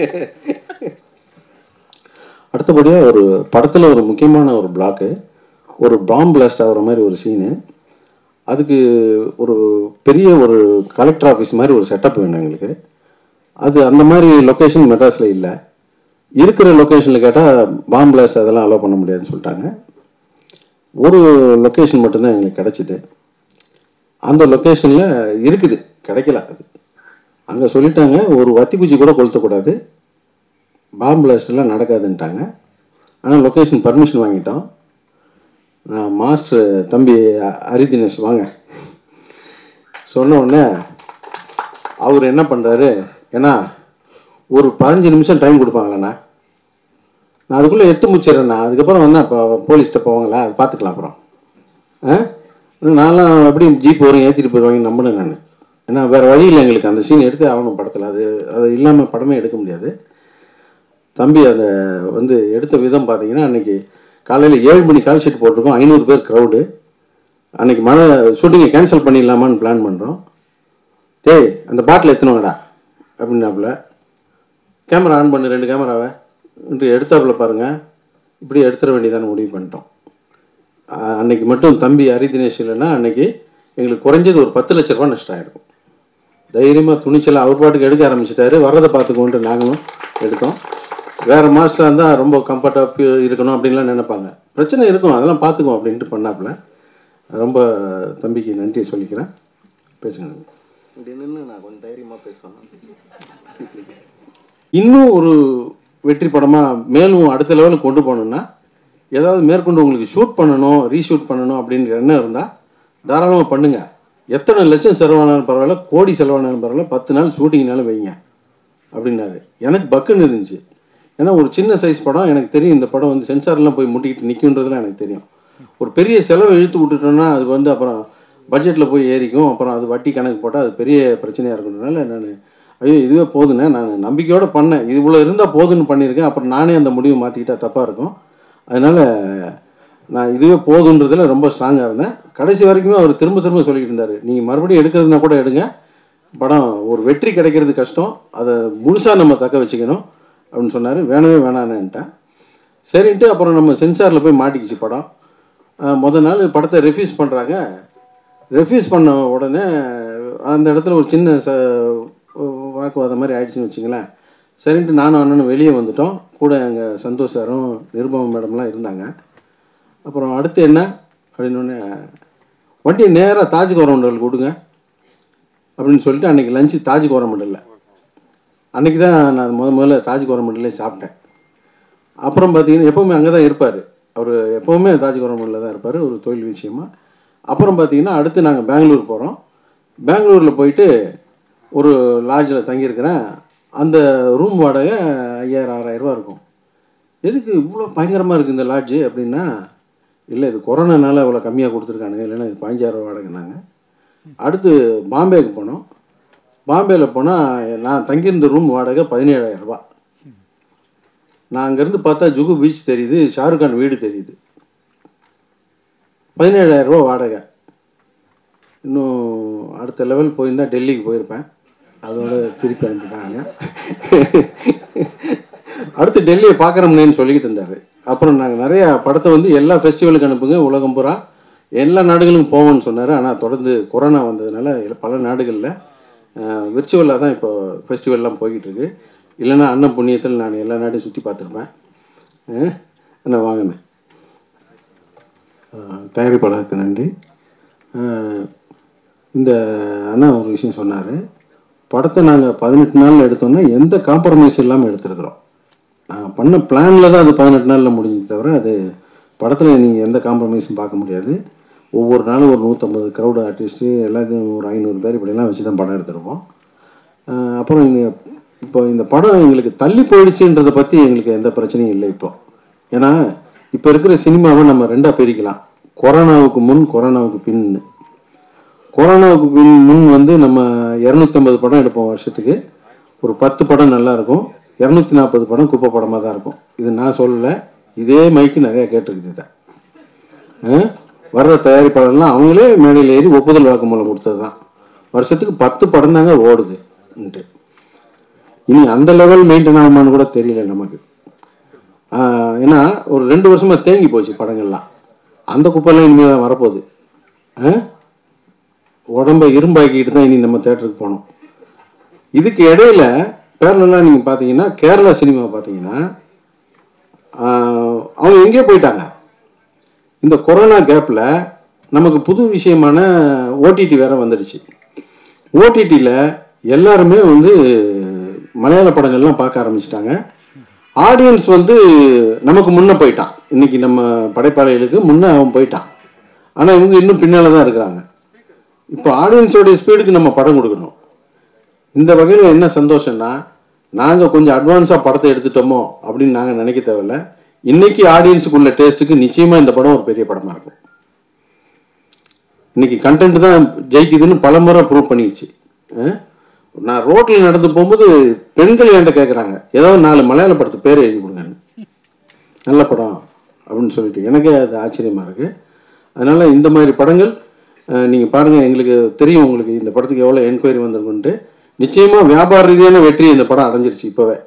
அடுத்தபடியாக ஒரு படத்தில் ஒரு முக்கியமான ஒரு பிளாக்கு ஒரு பாம் பிளாஸ்ட் ஆகிற மாதிரி ஒரு சீனு அதுக்கு ஒரு பெரிய ஒரு கலெக்டர் ஆஃபீஸ் மாதிரி ஒரு செட்டப் வேணும் எங்களுக்கு அது அந்த மாதிரி லொக்கேஷன் மெட்ராஸில் இல்லை இருக்கிற லொக்கேஷனில் கேட்டால் பாம் பிளாஸ்ட் அதெல்லாம் அலோவ் பண்ண முடியாதுன்னு சொல்லிட்டாங்க ஒரு லொக்கேஷன் மட்டும்தான் எங்களுக்கு கிடச்சிது அந்த லொக்கேஷனில் இருக்குது கிடைக்கல அது அங்கே சொல்லிட்டாங்க ஒரு வத்திக்குச்சி கூட கொளுத்தக்கூடாது பாம் பிளாஸ்ட்லாம் நடக்காதுன்ட்டாங்க ஆனால் லொக்கேஷன் பர்மிஷன் வாங்கிட்டோம் நான் மாஸ்டர் தம்பி அ- ஹரி தினேஷ் வாங்க சொன்ன உடனே அவர் என்ன பண்ணுறாரு ஏன்னா ஒரு பதினஞ்சு நிமிஷம் டைம் கொடுப்பாங்களேண்ணா நான் அதுக்குள்ளே எட்டு முடிச்சிடுறேண்ணா அதுக்கப்புறம் வந்தா இப்போ போலீஸ்கிட்ட போவாங்களா அது பார்த்துக்கலாம் அப்புறம் ஆ நான்லாம் எப்படி ஜீப் வரும் ஏற்றிட்டு போயிடுவாங்கன்னு நம்பினேன் நான் ஏன்னா வேறு வழி இல்லை எங்களுக்கு அந்த சீன் எடுத்து ஆகணும் படத்தில் அது அது இல்லாமல் படமே எடுக்க முடியாது தம்பி அதை வந்து எடுத்த விதம் பார்த்தீங்கன்னா அன்னைக்கு காலையில் ஏழு மணி கால் ஷீட் போட்டிருக்கோம் ஐநூறு பேர் க்ரௌடு அன்னைக்கு மழை ஷூட்டிங்கை கேன்சல் பண்ணிடலாமான்னு பிளான் பண்ணுறோம் டேய் அந்த பாட்டில் எத்தணுவாடா அப்படின்னாப்புல கேமரா ஆன் பண்ணு ரெண்டு கேமராவை இன்று எடுத்தாப்புல பாருங்கள் இப்படி எடுத்துட வேண்டியதான முடிவு பண்ணிட்டோம் அஹ் அன்னைக்கு மட்டும் தம்பி ஹரி தினேஷ் இல்லைன்னா அன்னைக்கு எங்களுக்கு குறைஞ்சது ஒரு பத்து லட்ச ரூபா நஷ்டம் ஆயிருக்கும் தைரியமாக துணிச்சலாக அவர் பாட்டுக்கு எடுக்க ஆரம்பிச்சிட்டாரு வர்றதை பார்த்துக்கோன்ட்டு நாங்களும் எடுத்தோம் வேறு மாஸ்டராக இருந்தால் ரொம்ப கம்ஃபர்ட்டாக இருக்கணும் அப்படின்லாம் நினைப்பாங்க பிரச்சனை இருக்கும் அதெல்லாம் பார்த்துக்குவோம் அப்படின்ட்டு பண்ணாப்புல ரொம்ப தம்பிக்கு நன்றி சொல்லிக்கிறேன் பேசுங்க இப்படி நின்று நான் கொஞ்சம் தைரியமா பேசணும் இன்னும் ஒரு வெற்றி படமாக மேலும் அடுத்த லெவலுக்கு கொண்டு போகணுன்னா ஏதாவது மேற்கொண்டு உங்களுக்கு ஷூட் பண்ணணும் ரீஷூட் பண்ணணும் அப்படின்ற எண்ணம் இருந்தால் தாராளமாக பண்ணுங்க எத்தனை லட்சம் செலவானாலும் பரவாயில்ல கோடி செலவானாலும் பரவாயில்ல பத்து நாள் ஷூட்டிங்னாலும் வைங்க அப்படின்னாரு எனக்கு பக்குன்னு இருந்துச்சு ஏன்னா ஒரு சின்ன சைஸ் படம் எனக்கு தெரியும் இந்த படம் வந்து சென்சார்லாம் போய் முட்டிக்கிட்டு நிற்குன்றதுலாம் எனக்கு தெரியும் ஒரு பெரிய செலவை இழுத்து விட்டுட்டோம்னா அது வந்து அப்புறம் பட்ஜெட்டில் போய் ஏறிக்கும் அப்புறம் அது வட்டி கணக்கு போட்டால் அது பெரிய பிரச்சனையாக இருக்கிறதுனால நான் ஐயோ இதுவே போதுண்ணே நான் நம்பிக்கையோடு பண்ணேன் இது இவ்வளோ இருந்தால் போதுன்னு பண்ணியிருக்கேன் அப்புறம் நானே அந்த முடிவை மாற்றிக்கிட்டா தப்பாக இருக்கும் அதனால் நான் இதுவே போதுன்றதுல ரொம்ப ஸ்ட்ராங்காக இருந்தேன் கடைசி வரைக்குமே அவர் திரும்ப திரும்ப சொல்லிக்கிட்டு இருந்தார் நீங்கள் மறுபடியும் எடுக்கிறதுனா கூட எடுங்க படம் ஒரு வெற்றி கிடைக்கிறது கஷ்டம் அதை முழுசாக நம்ம தக்க வச்சுக்கணும் அப்படின்னு சொன்னார் வேணவே வேணான்னுட்டேன் சரின்ட்டு அப்புறம் நம்ம சென்சாரில் போய் மாட்டிக்கிச்சு படம் அஹ் முத நாள் படத்தை ரெஃப்யூஸ் பண்ணுறாங்க ரெஃப்யூஸ் பண்ண உடனே அந்த இடத்துல ஒரு சின்ன ச வாக்குவாதம் மாதிரி ஆயிடுச்சுன்னு வச்சுங்களேன் சரின்ட்டு நானும் அண்ணனும் வெளியே வந்துட்டோம் கூட எங்கள் சந்தோஷ் சாரும் நிருபமா மேடம்லாம் இருந்தாங்க அப்புறம் அடுத்து என்ன அப்படின்னோடனே வண்டியை நேராக தாஜ் கோரமண்டல் கொடுங்க அப்படின்னு சொல்லிட்டு அன்றைக்கி லஞ்சு தாஜ் கோரமண்டலில் அன்றைக்கி தான் நான் முத முதல்ல தாஜ் கோரமண்டலே சாப்பிட்டேன் அப்புறம் பார்த்தீங்கன்னா எப்போவுமே அங்கே தான் இருப்பார் அவர் எப்போவுமே தாஜ் கோரமண்டலில் தான் இருப்பார் ஒரு தொழில் விஷயமா அப்புறம் பார்த்தீங்கன்னா அடுத்து நாங்கள் பெங்களூர் போகிறோம் பெங்களூரில் போயிட்டு ஒரு லாட்ஜில் தங்கியிருக்கிறேன் அந்த ரூம் வாடகை ஐயாயிரம் ஆறாயிரரூவா இருக்கும் எதுக்கு இவ்வளோ பயங்கரமாக இருக்குது இந்த லாட்ஜு அப்படின்னா இல்லை இது கொரோனானால இவ்வளோ கம்மியாக கொடுத்துருக்கானுங்க இல்லைன்னா இது பதினஞ்சாயிரம் வாடகைனாங்க அடுத்து பாம்பேக்கு போனோம் பாம்பேயில் போனால் நான் தங்கியிருந்த ரூம் வாடகை பதினேழாயிரம் ரூபாய் நான் அங்கேருந்து பார்த்தா ஜுகு பீச் தெரியுது ஷாருக் கான் வீடு தெரியுது பதினேழாயிரம் ரூபா வாடகை இன்னும் அடுத்த லெவல் போயிருந்தா டெல்லிக்கு போயிருப்பேன் அதோட திருப்பி அனுப்பிட்டாங்க அடுத்து டெல்லியை பார்க்குறோம்னேன்னு சொல்லிக்கிட்டு இருந்தார் அப்புறம் நாங்கள் நிறைய படத்தை வந்து எல்லா ஃபெஸ்டிவலுக்கு அனுப்புங்க உலகம் பூரா எல்லா நாடுகளுக்கும் போவோம்னு சொன்னார் ஆனால் தொடர்ந்து கொரோனா வந்ததுனால எல்லா- பல நாடுகளில் விர்ச்சுவலாக தான் இப்போ ஃபெஸ்டிவல்லாம் போய்கிட்டு இருக்கு இல்லைன்னா அண்ணன் புண்ணியத்தில் நான் எல்லா நாட்டையும் சுற்றி பார்த்துருப்பேன் அஹ், அண்ணா வாங்கண்ணே அஹ், தயாரிப்பாளருக்கு நன்றி அஹ், இந்த அண்ணா ஒரு விஷயம் சொன்னார் படத்தை நாங்கள் பதினெட்டு நாளில் எடுத்தோம்னா எந்த காம்ப்ரமைஸ் இல்லாமல் எடுத்திருக்கிறோம் நாங்கள் பண்ண பிளானில் தான் அது பதினெட்டு நாளில் முடிஞ்சது தவிர அது படத்தில் நீங்கள் எந்த காம்ப்ரமைஸும் பார்க்க முடியாது ஒவ்வொரு நாளும் ஒரு நூற்றம்பது க்ரௌடு ஆர்டிஸ்ட்டு எல்லாத்தையும் ஒரு ஐநூறு பேர் இப்படிலாம் வச்சு தான் படம் எடுத்திருப்போம் அஹ் அப்புறம் இந்த இப்போ இந்த படம் எங்களுக்கு தள்ளி போயிடுச்சுன்றதை பற்றி எங்களுக்கு எந்த பிரச்சனையும் இல்லை இப்போ ஏன்னா இப்போ இருக்கிற சினிமாவை நம்ம ரெண்டாக பிரிக்கலாம் கொரோனாவுக்கு முன் கொரோனாவுக்கு பின்னு கொரோனாவுக்கு பின் முன் வந்து நம்ம இரநூத்தம்பது படம் எடுப்போம் வருஷத்துக்கு ஒரு பத்து படம் நல்லா இருக்கும் இரநூத்தி நாற்பது படம் குப்பை படமாக தான் இருக்கும் இது நான் சொல்லலை இதே மைக்கு நிறைய கேட்டிருக்குது இதை ஆ? வர்ற தயாரிப்பாளர்லாம் அவங்களே மேடையில் ஏறி ஒப்புதல் வாக்குமூலம் கொடுத்தது தான் வருஷத்துக்கு பத்து படம் தாங்க ஓடுதுன்ட்டு இனி அந்த லெவல் மெயின்டைன் ஆகுமான்னு கூட தெரியல நமக்கு ஆ, ஏன்னா ஒரு ரெண்டு வருஷமா தேங்கி போச்சு படங்கள்லாம் அந்த குப்பைலாம் இனிமேல் தான் வரப்போகுது ஆ? உடம்ப இரும்பாக்கிட்டு தான் இனி நம்ம தேட்டருக்கு போகணும் இதுக்கு இடையில பேரலாம் நீங்கள் பார்த்தீங்கன்னா கேரளா சினிமா பார்த்தீங்கன்னா ஆஹ், அவங்க எங்கேயோ போயிட்டாங்க இந்த கொரோனா கேப்பில் நமக்கு புது விஷயமான ஓடிடி வேற வந்துடுச்சு ஓடிடியில் எல்லாருமே வந்து மலையாள படங்கள்லாம் பார்க்க ஆரம்பிச்சிட்டாங்க ஆடியன்ஸ் வந்து நமக்கு முன்ன போயிட்டான் இன்னைக்கு நம்ம படைப்பாளைகளுக்கு முன்ன அவன் போயிட்டான் ஆனால் இவங்க இன்னும் பின்னால தான் இருக்கிறாங்க இப்போ ஆடியன்ஸோடைய ஸ்பீடுக்கு நம்ம படம் கொடுக்கணும் இந்த வகையில் என்ன சந்தோஷம்னா நாங்கள் கொஞ்சம் அட்வான்ஸாக படத்தை எடுத்துட்டோமோ அப்படின்னு நாங்கள் நினைக்க தேவையில்ல இன்னைக்கு ஆடியன்ஸுக்குள்ள டேஸ்ட்டுக்கு நிச்சயமாக இந்த படம் ஒரு பெரிய படமாக இருக்கும் இன்னைக்கு கண்டென்ட் தான் ஜெயிக்குதுன்னு பல முறை ப்ரூவ் பண்ணிடுச்சு அஹ்? நான் ரோட்டில் நடந்து போகும்போது பெண்கள் என்கிட்ட கேட்குறாங்க ஏதோ நாலு மலையாள படத்து பேர் எழுதி கொடுங்கன்னு நல்ல படம் அப்படின்னு சொல்லிட்டு எனக்கே அது ஆச்சரியமா இருக்கு அதனால இந்த மாதிரி படங்கள் அஹ், நீங்க பாருங்க எங்களுக்கு தெரியும் உங்களுக்கு இந்த படத்துக்கு எவ்வளோ என்கொயரி வந்திருக்குன்ட்டு நிச்சயமா வியாபார ரீதியான வெற்றி இந்த படம் அடைஞ்சிருச்சு இப்போவே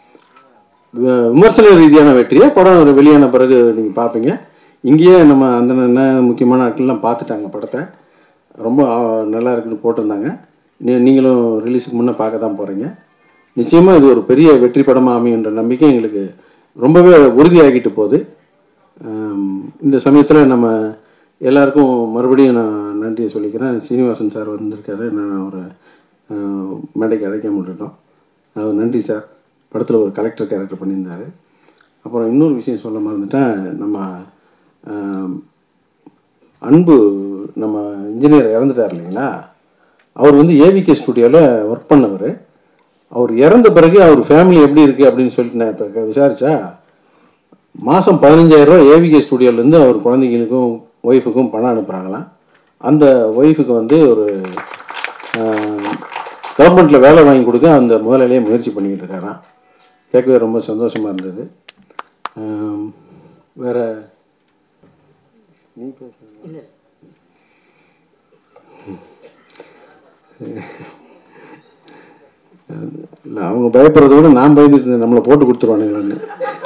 வி- விமர்சன ரீதியான வெற்றியை படம் ஒரு வெளியான பிறகு நீங்க பார்ப்பீங்க இங்கேயே நம்ம அந்த ந- முக்கியமான ஆட்கள்லாம் பார்த்துட்டாங்க படத்தை ரொம்ப ஆ, நல்லா இருக்குன்னு போட்டிருந்தாங்க நீ- நீங்களும் ரிலீஸுக்கு முன்னே பார்க்க தான் போகிறீங்க நிச்சயமாக இது ஒரு பெரிய வெற்றி படமாக அமையுன்ற நம்பிக்கை எங்களுக்கு ரொம்பவே உறுதியாகிட்டு போகுது ஆம், இந்த சமயத்தில் நம்ம எல்லாருக்கும் மறுபடியும் நான் நன்றியை சொல்லிக்கிறேன் சீனிவாசன் சார் வந்திருக்காரு நான் ஒரு ஆ, மேடைக்கு அழைக்க முடிட்டோம் அவர் நன்றி சார் படத்தில் ஒரு கலெக்டர் கேரக்டர் பண்ணியிருந்தாரு அப்புறம் இன்னொரு விஷயம் சொல்ல மறந்துட்டேன் நம்ம ஆம், அன்பு நம்ம இன்ஜினியர் இறந்துட்டார் இல்லைங்களா அவர் வந்து ஏவிகே ஸ்டுடியோவில் ஒர்க் பண்ணவர் அவர் இறந்த பிறகு அவர் ஃபேமிலி எப்படி இருக்குது அப்படின்னு சொல்லிட்டு நான் இப்போ விசாரிச்சா மாதம் பதினஞ்சாயிரரூவா ஏவிகே ஸ்டுடியோலேருந்து அவர் குழந்தைங்களுக்கும் ஒய்ஃபுக்கும் பணம் அனுப்புகிறாங்களாம் அந்த ஒய்ஃபுக்கு வந்து ஒரு கவர்மெண்ட்டில் வேலை வாங்கி கொடுக்க அந்த முதலாளியே முயற்சி பண்ணிக்கிட்டு இருக்காராம் கேட்கவே ரொம்ப சந்தோஷமாக இருந்தது ஆம், வேற நீ பேச இல்லை அவங்க பயப்படுறத விட நான் பயந்துட்டு இருந்தேன் நம்மளை போட்டு கொடுத்துருவானுங்களான்னு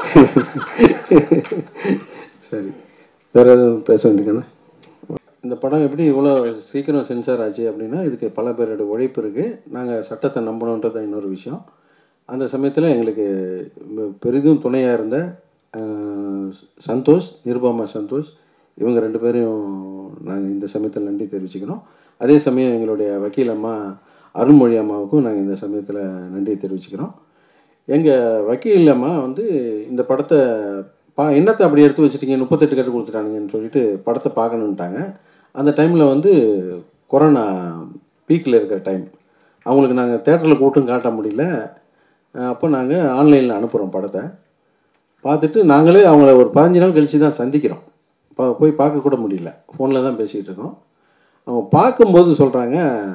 சரி வேற எதுவும் பேச வேண்டியதுன்னா இந்த படம் எப்படி இவ்வளோ சீக்கிரம் சென்சார் ஆச்சு அப்படின்னா இதுக்கு பல பேரோட உழைப்பு இருக்குது நாங்கள் சட்டத்தை நம்பணுன்றது தான் இன்னொரு விஷயம் அந்த சமயத்தில் எங்களுக்கு ம- பெரிதும் துணையாக இருந்த ஆஹ், சந்தோஷ் நிருபமா சந்தோஷ் இவங்க ரெண்டு பேரையும் நாங்கள் இந்த சமயத்தில் நன்றி தெரிவிச்சுக்கிறோம் அதே சமயம் எங்களுடைய வக்கீல் அம்மா அருள்மொழி அம்மாவுக்கும் நாங்கள் இந்த சமயத்தில் நன்றி தெரிவிச்சுக்கிறோம் எங்கள் வக்கீல் அம்மா வந்து இந்த படத்தை பா என்னத்தை அப்படி எடுத்து வச்சுட்டீங்க முப்பத்தெட்டு கட்டு கொடுத்துட்டானுங்கன்னு சொல்லிட்டு படத்தை பார்க்கணுன்ட்டாங்க அந்த டைமில் வந்து கொரோனா பீக்கில் இருக்கிற டைம் அவங்களுக்கு நாங்கள் தேட்டரில் கூட்டும் காட்ட முடியல அஹ் அப்போ நாங்கள் ஆன்லைனில் அனுப்புகிறோம் படத்தை பார்த்துட்டு நாங்களே அவங்கள ஒரு பதினஞ்சு நாள் கழித்து தான் சந்திக்கிறோம் இப்போ போய் பார்க்க கூட முடியல ஃபோனில் தான் பேசிகிட்டு இருக்கோம் அவங்க பார்க்கும்போது சொல்கிறாங்க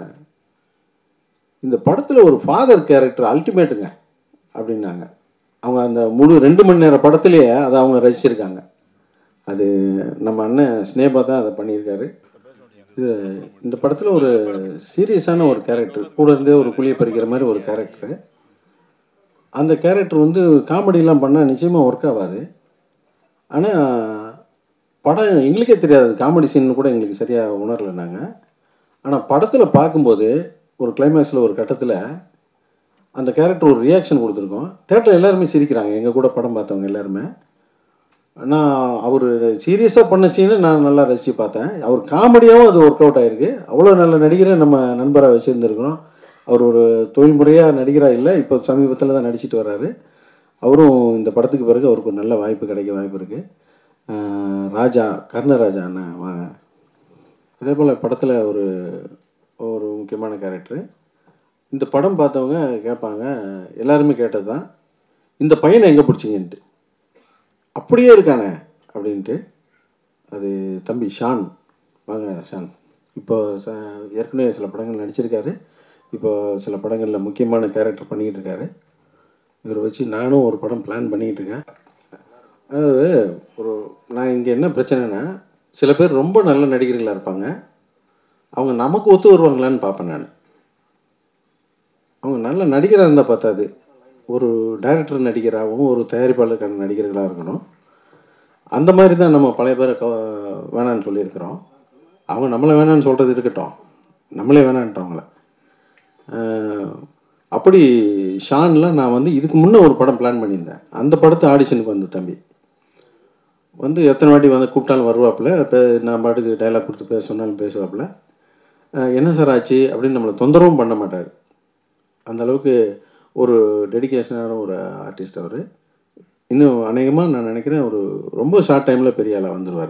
இந்த படத்தில் ஒரு ஃபாதர் கேரக்டர் அல்டிமேட்டுங்க அப்படின்னாங்க அவங்க அந்த முழு ரெண்டு மணி நேர படத்துலேயே அதை அவங்க ரசிச்சிருக்காங்க அது நம்ம அண்ணன் ஸ்னேபா தான் அதை பண்ணியிருக்காரு இது இந்த படத்தில் ஒரு சீரியஸான ஒரு கேரக்டர் கூட இருந்தே ஒரு குழியை பறிக்கிற மாதிரி ஒரு கேரக்டர் அந்த கேரக்டர் வந்து காமெடிலாம் பண்ணால் நிச்சயமாக ஒர்க் ஆகாது ஆனால் படம் எங்களுக்கே தெரியாது காமெடி சீன் கூட எங்களுக்கு சரியாக உணரல நாங்கள் ஆனால் படத்தில் பார்க்கும்போது ஒரு கிளைமேக்ஸில் ஒரு கட்டத்தில் அந்த கேரக்டர் ஒரு ரியாக்ஷன் கொடுத்துருக்கோம் தேட்டரில் எல்லாருமே சிரிக்கிறாங்க எங்கள் கூட படம் பார்த்தவங்க எல்லாருமே நான் அவர் சீரியஸாக பண்ண சீனை நான் நல்லா ரசித்து பார்த்தேன் அவர் காமெடியாகவும் அது ஒர்க் அவுட் ஆயிருக்கு அவ்வளோ நல்ல நடிகரை நம்ம நண்பராக வச்சுருந்துருக்கிறோம் அவர் ஒரு தொழில்முறையாக நடிகராக இல்லை இப்போ சமீபத்தில் தான் நடிச்சிட்டு வர்றாரு அவரும் இந்த படத்துக்கு பிறகு அவருக்கு ஒரு நல்ல வாய்ப்பு கிடைக்க வாய்ப்பு இருக்குது ராஜா கர்ணராஜா அண்ணா வாங்க அதே போல் படத்தில் ஒரு ஒரு முக்கியமான கேரக்டர் இந்த படம் பார்த்தவங்க கேட்பாங்க எல்லாருமே கேட்டது தான் இந்த பையனை எங்கே பிடிச்சிங்கன்ட்டு அப்படியே இருக்கானே அப்படின்ட்டு அது தம்பி ஷான் வாங்க ஷான் இப்போ ச ஏற்கனவே சில படங்கள் நடிச்சிருக்காரு இப்போ சில படங்களில் முக்கியமான கேரக்டர் பண்ணிக்கிட்டு இருக்காரு இவரை வச்சு நானும் ஒரு படம் பிளான் பண்ணிக்கிட்டு இருக்கேன் அதாவது ஒரு நான் இங்கே என்ன பிரச்சனைனா சில பேர் ரொம்ப நல்ல நடிகர்களாக இருப்பாங்க அவங்க நமக்கு ஒத்து வருவாங்களான்னு பார்ப்பேன் நான் அவங்க நல்ல நடிகராக இருந்தால் பார்த்தாது ஒரு டைரக்டர் நடிகராகவும் ஒரு தயாரிப்பாளருக்கான நடிகர்களாக இருக்கணும் அந்த மாதிரி தான் நம்ம பழைய பேரை க வேணான்னு சொல்லியிருக்கிறோம் அவங்க நம்மளை வேணான்னு சொல்கிறது இருக்கட்டும் நம்மளே வேணான்ட்டோம் அவங்கள அஹ், அப்படி ஷான்லாம் நான் வந்து இதுக்கு முன்னே ஒரு படம் பிளான் பண்ணியிருந்தேன் அந்த படத்து ஆடிஷனுக்கு வந்த தம்பி வந்து எத்தனை வாட்டி வந்து கூப்பிட்டாலும் வருவாப்புல இப்போ நான் பாட்டுக்கு டைலாக் கொடுத்து பேச சொன்னாலும் பேசுவாப்புல அஹ், என்ன சார் ஆச்சு அப்படின்னு நம்மளை தொந்தரவும் பண்ண மாட்டார் அந்த அளவுக்கு ஒரு டெடிகேஷனான ஒரு ஆர்டிஸ்ட் அவர் இன்னும் அநேகமாக நான் நினைக்கிறேன் ஒரு ரொம்ப ஷார்ட் டைமில் பெரிய ஆளாக வந்துடுவார்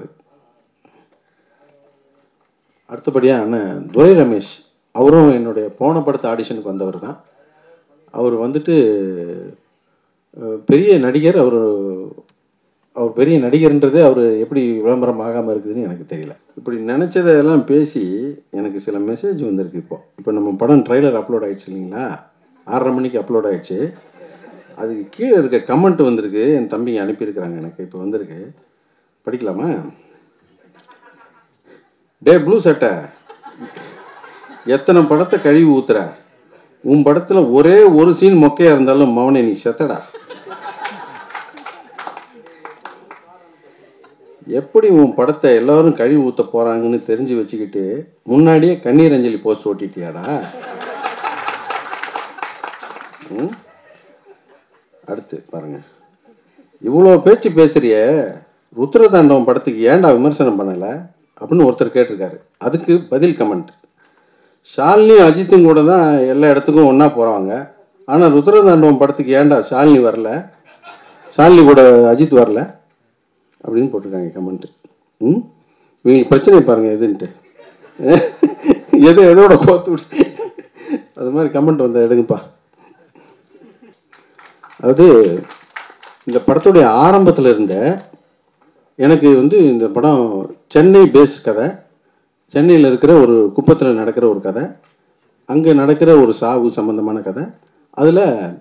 அடுத்தபடியாக அண்ணன் துரை ரமேஷ் அவரும் என்னுடைய போன படத்து ஆடிஷனுக்கு வந்தவர் தான் அவர் வந்துட்டு அஹ், பெரிய நடிகர் அவர் அவர் பெரிய நடிகர்ன்றது அவர் எப்படி விளம்பரம் ஆகாமல் இருக்குதுன்னு எனக்கு தெரியல இப்படி நினச்சதெல்லாம் பேசி எனக்கு சில மெசேஜ் வந்திருக்கு இப்போ இப்போ நம்ம படம் ட்ரைலர் அப்லோட் ஆயிடுச்சு இல்லைங்களா ஆறரை மணிக்கு அப்லோட் ஆயிடுச்சு அதுக்கு கீழே இருக்க கமெண்ட் வந்திருக்கு என் தம்பிங்க அனுப்பியிருக்கிறாங்க எனக்கு இப்போ வந்திருக்கு படிக்கலாமா டே ப்ளூ சட்டை எத்தனை படத்தை கழுவி ஊத்துற உன் படத்துல ஒரே ஒரு சீன் மொக்கையா இருந்தாலும் மவனே நீ செத்தடா எப்படி உன் படத்தை எல்லாரும் கழுவி ஊத்த போறாங்கன்னு தெரிஞ்சு வச்சுக்கிட்டு முன்னாடியே கண்ணீர் அஞ்சலி போஸ்ட் ஓட்டிட்டியாடா ம்? அடுத்து பாருங்க இவ்வளோ பேச்சு பேசுறிய ருத்ரதாண்டவம் படத்துக்கு ஏன்டா விமர்சனம் பண்ணலை அப்படின்னு ஒருத்தர் கேட்டிருக்காரு அதுக்கு பதில் கமெண்ட் ஷாலினியும் அஜித்தும் கூட தான் எல்லா இடத்துக்கும் ஒன்றா போகிறாங்க ஆனால் ருத்ரதாண்டவம் படத்துக்கு ஏன்டா ஷாலினி வரல ஷாலினி கூட அஜித் வரல அப்படின்னு போட்டிருக்காங்க கமெண்ட்டு ம் இவங்களுக்கு பிரச்சனை பாருங்க எதுன்ட்டு எது எதோட கோத்து விட்டு அது மாதிரி கமெண்ட் வந்த எடுங்கப்பா அதாவது இந்த படத்துடைய ஆரம்பத்தில் இருந்த எனக்கு வந்து இந்த படம் சென்னை பேஸ் கதை சென்னையில் இருக்கிற ஒரு குப்பத்தில் நடக்கிற ஒரு கதை அங்கே நடக்கிற ஒரு சாவு சம்பந்தமான கதை அதில்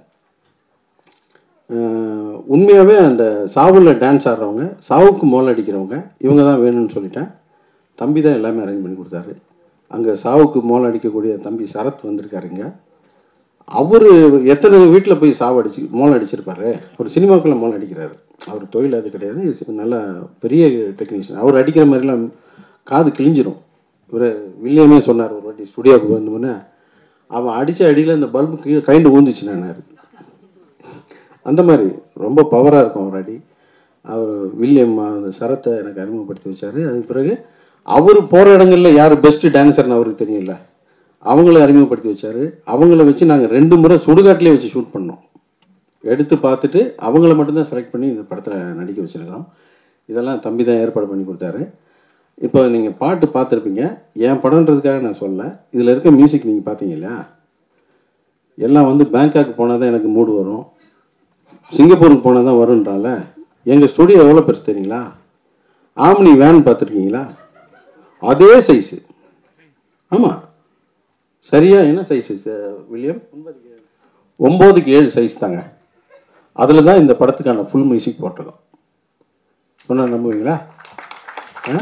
உண்மையாகவே அந்த சாவில் டான்ஸ் ஆடுறவங்க சாவுக்கு மோல் அடிக்கிறவங்க இவங்க தான் வேணும்னு சொல்லிட்டேன் தம்பி தான் எல்லாமே அரேஞ்ச் பண்ணி கொடுத்தாரு அங்கே சாவுக்கு மோல் அடிக்கக்கூடிய தம்பி சரத் வந்திருக்காருங்க அவர் எத்தனை வீட்டில் போய் சாவு அடிச்சு மோல் அடிச்சிருப்பாரு ஒரு சினிமாக்குள்ளே மோல் அடிக்கிறாரு அவர் தொழில் அது கிடையாது நல்ல பெரிய டெக்னீஷியன் அவர் அடிக்கிற மாதிரிலாம் காது கிழிஞ்சிரும் இவர் வில்லியமே சொன்னார் ஒரு வாட்டி ஸ்டுடியோவுக்கு வந்தோடனே அவன் அடித்த அடியில் இந்த பல்பு கீழே கைண்டு ஊந்துச்சு நானார் அந்த மாதிரி ரொம்ப பவராக இருக்கும் அவர் அடி அவர் வில்லியம் அந்த சரத்தை எனக்கு அறிமுகப்படுத்தி வச்சார் அதுக்கு பிறகு அவர் போகிற இடங்கள்ல யார் பெஸ்ட்டு டான்ஸர்னு அவருக்கு தெரியல அவங்கள அறிமுகப்படுத்தி வச்சார் அவங்கள வச்சு நாங்கள் ரெண்டு முறை சுடுகாட்டிலே வச்சு ஷூட் பண்ணோம் எடுத்து பார்த்துட்டு அவங்கள மட்டும்தான் செலக்ட் பண்ணி இந்த படத்தில் நடிக்க வச்சுருக்கிறோம் இதெல்லாம் தம்பி தான் ஏற்பாடு பண்ணி கொடுத்தாரு இப்போ நீங்கள் பாட்டு பார்த்துருப்பீங்க என் படம்ன்றதுக்காக நான் சொல்லல இதில் இருக்க மியூசிக் நீங்கள் பார்த்தீங்க இல்லையா எல்லாம் வந்து பேங்காக் போனால் தான் எனக்கு மூடு வரும் சிங்கப்பூருக்கு போனால் தான் வரும்ன்றால எங்கள் ஸ்டுடியோ எவ்வளோ பெருசு தெரியுங்களா ஆம்னி வேன் பார்த்துருக்கீங்களா அதே சைஸு ஆமாம் சரியா என்ன சைஸு வில்லியம் ஒம்போதுக்கு ஏழு சைஸ் தாங்க அதில் தான் இந்த படத்துக்கான ஃபுல் மியூசிக் போட்டிருக்கோம் சொன்னால் நம்புவீங்களா ஆ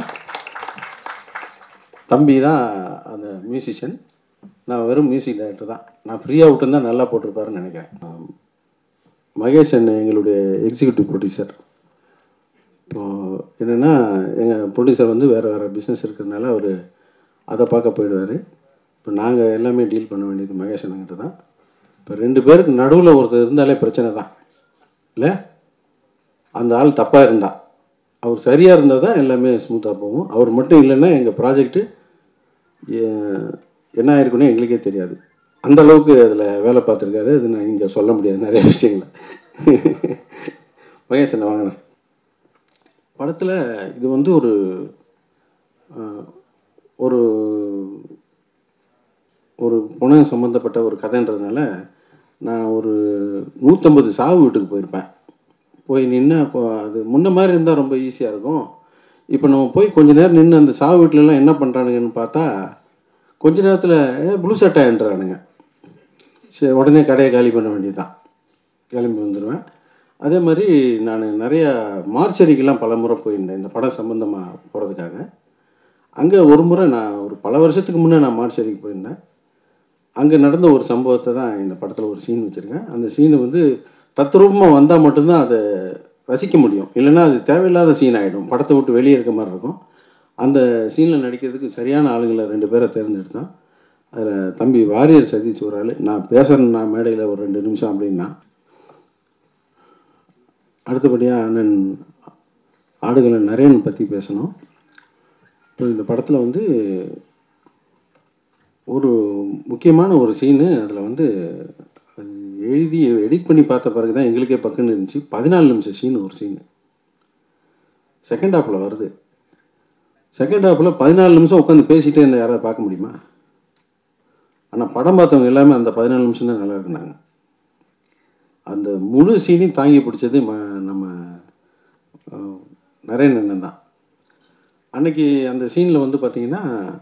தம்பி தான் அந்த மியூசிஷியன் நான் வெறும் மியூசிக் டைரக்டர் தான் நான் ஃப்ரீயாக விட்டுருந்தா நல்லா போட்டிருப்பாருன்னு நினைக்கிறேன் ஆம். மகேஷ் அண்ணன் எங்களுடைய எக்ஸிக்யூட்டிவ் ப்ரொடியூசர் இப்போது என்னென்னா எங்கள் ப்ரொடியூசர் வந்து வேறு வேறு பிஸ்னஸ் இருக்கிறதுனால அவர் அதை பார்க்க போயிடுவார் இப்போ நாங்கள் எல்லாமே டீல் பண்ண வேண்டியது மகேஷ் அண்ணங்கிட்ட தான் இப்போ ரெண்டு பேருக்கு நடுவில் ஒருத்தர் இருந்தாலே பிரச்சனை தான் இல்லை அந்த ஆள் தப்பாக இருந்தா அவர் சரியாக இருந்தால் தான் எல்லாமே ஸ்மூத்தாக போகும் அவர் மட்டும் இல்லைன்னா எங்கள் ப்ராஜெக்ட்டு என்ன ஆயிருக்குன்னு எங்களுக்கே தெரியாது அந்த அளவுக்கு அதில் வேலை பார்த்துருக்காரு அது நான் இங்கே சொல்ல முடியாது நிறைய விஷயங்களை மகேஷ் என்ன வாங்கினேன் படத்தில் இது வந்து ஒரு அஹ், ஒரு ஒரு புனம் சம்மந்தப்பட்ட ஒரு கதைன்றதுனால நான் ஒரு நூற்றம்பது சாவு வீட்டுக்கு போயிருப்பேன் போய் நின்று அப்போ அது முன்ன மாதிரி இருந்தால் ரொம்ப ஈஸியாக இருக்கும் இப்போ நம்ம போய் கொஞ்ச நேரம் நின்று அந்த சாவு வீட்டிலலாம் என்ன பண்ணுறானுங்கன்னு பார்த்தா கொஞ்ச நேரத்தில் ஏ ப்ளூ சட்டைன்றானுங்க சரி உடனே கடையை காலி பண்ண வேண்டியதுதான் கிளம்பி வந்துடுவேன் அதே மாதிரி நான் நிறைய மார்ச்சரிக்கெல்லாம் பல முறை போயிருந்தேன் இந்த படம் சம்மந்தமாக போகிறதுக்காக அங்கே ஒரு முறை நான் ஒரு பல வருஷத்துக்கு முன்னே நான் மார்ச்சரிக்கு போயிருந்தேன் அங்கே நடந்த ஒரு சம்பவத்தை தான் இந்த படத்தில் ஒரு சீன் வச்சுருக்கேன் அந்த சீனை வந்து தத்ரூபமாக வந்தால் மட்டும்தான் அதை ரசிக்க முடியும் இல்லைன்னா அது தேவையில்லாத சீன் ஆகிடும் படத்தை விட்டு வெளியே இருக்க மாதிரி இருக்கும் அந்த சீனில் நடிக்கிறதுக்கு சரியான ஆளுங்களை ரெண்டு பேரை தேர்ந்தெடுத்தான் அதில் தம்பி வாரியர் சதீஷ் ஒரு ஆள் நான் பேசுகிறேன் நான் மேடையில் ஒரு ரெண்டு நிமிஷம் அப்படின்னா அடுத்தபடியாக அண்ணன் ஆடுகளை நரேன் பற்றி பேசணும் இப்போ இந்த படத்தில் வந்து ஒரு முக்கியமான ஒரு சீனு அதில் வந்து அது எழுதி எடிட் பண்ணி பார்த்த பிறகு தான் எங்களுக்கே பக்குன்னு இருந்துச்சு பதினாலு நிமிஷம் சீன் ஒரு சீனு செகண்ட் ஹாஃபில் வருது செகண்ட் ஹாஃபில் பதினாலு நிமிஷம் உட்காந்து பேசிட்டே இருந்த யாராவது பார்க்க முடியுமா ஆனால் படம் பார்த்தவங்க எல்லாமே அந்த பதினாலு நிமிஷம் தான் நல்லா இருக்குனாங்க அந்த முழு சீனையும் தாங்கி பிடிச்சது ம நம்ம அஹ், நரேன் அண்ணன் தான் அன்னைக்கு அந்த சீனில் வந்து பார்த்தீங்கன்னா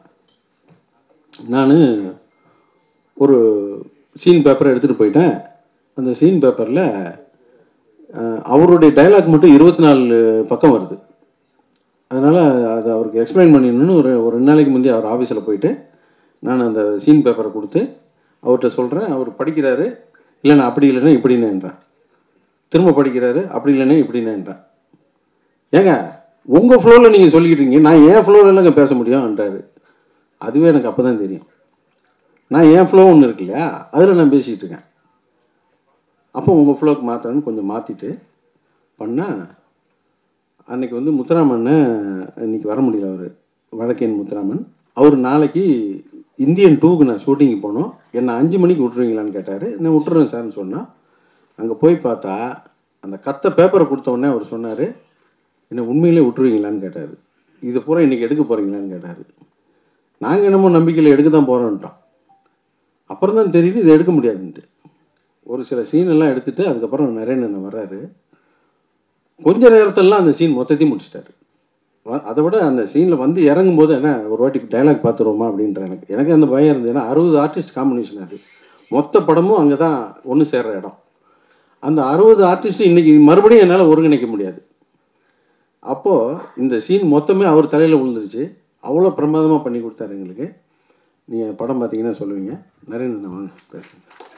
நான் ஒரு சீன் பேப்பரை எடுத்துகிட்டு போயிட்டேன் அந்த சீன் பேப்பரில் அவருடைய டைலாக் மட்டும் இருபத்தி நாலு பக்கம் வருது அதனால் அதை அவருக்கு எக்ஸ்பிளைன் பண்ணிடணும்னு ஒரு ஒரு ரெண்டு நாளைக்கு முந்தைய அவர் ஆஃபீஸில் போயிட்டு நான் அந்த சீன் பேப்பரை கொடுத்து அவர்கிட்ட சொல்கிறேன் அவர் படிக்கிறாரு இல்லைண்ணா அப்படி இல்லைன்னா இப்படின்னுன்றேன் திரும்ப படிக்கிறாரு அப்படி இல்லைன்னா இப்படின்னுன்றேன் ஏங்க உங்கள் ஃப்ளோவில் நீங்கள் சொல்லிக்கிட்டு இருக்கீங்க நான் என் ஃப்ளோவில் இல்லைங்க பேச முடியும்ன்றாரு அதுவே எனக்கு அப்போ தான் தெரியும் நான் என் ஃப்ளோ ஒன்று இருக்கு இல்லையா அதில் நான் பேசிகிட்டு இருக்கேன் அப்போ உங்கள் ஃப்ளோக்கு மாற்றணும்னு கொஞ்சம் மாற்றிட்டு பண்ணால் அன்னைக்கு வந்து முத்துராமன் இன்னைக்கு வர முடியல அவர் வழக்கேன் முத்துராமன் அவர் நாளைக்கு இந்தியன் டூக்கு நான் ஷூட்டிங்கு போனோம் என்னை அஞ்சு மணிக்கு விட்ருவீங்களான்னு கேட்டார் நான் விட்டுறேன் சார்னு சொன்னால் அங்கே போய் பார்த்தா அந்த கத்த பேப்பரை கொடுத்த உடனே அவர் சொன்னார் என்ன உண்மையிலே விட்டுருவீங்களான்னு கேட்டார் இது பூரா இன்றைக்கி எடுக்க போகிறீங்களான்னு கேட்டார் நாங்கள் என்னமோ நம்பிக்கையில் எடுக்க தான் போகிறோன்ட்டோம் அப்புறம் தான் தெரியுது இதை எடுக்க முடியாதுன்ட்டு ஒரு சில சீன் எல்லாம் எடுத்துட்டு அதுக்கப்புறம் நிறைய வர்றாரு கொஞ்ச நேரத்திலலாம் அந்த சீன் மொத்தத்தையும் முடிச்சிட்டாரு வ- அதை விட அந்த சீனில் வந்து இறங்கும் போது என்ன ஒரு வாட்டி டைலாக் பார்த்துருவோமா அப்படின்ற எனக்கு எனக்கு அந்த பயம் இருந்தது ஏன்னா அறுபது ஆர்டிஸ்ட் காம்பினேஷன் அது மொத்த படமும் அங்கே தான் ஒன்று சேர்ற இடம் அந்த அறுபது ஆர்டிஸ்ட் இன்னைக்கு மறுபடியும் என்னால் ஒருங்கிணைக்க முடியாது அப்போது இந்த சீன் மொத்தமே அவர் தலையில் விழுந்துருச்சு அவ்வளோ பிரமாதமாக பண்ணி கொடுத்தாரு எங்களுக்கு நீங்கள் படம் பார்த்தீங்கன்னா சொல்லுவீங்க நிறைய வாங்க பேசுங்க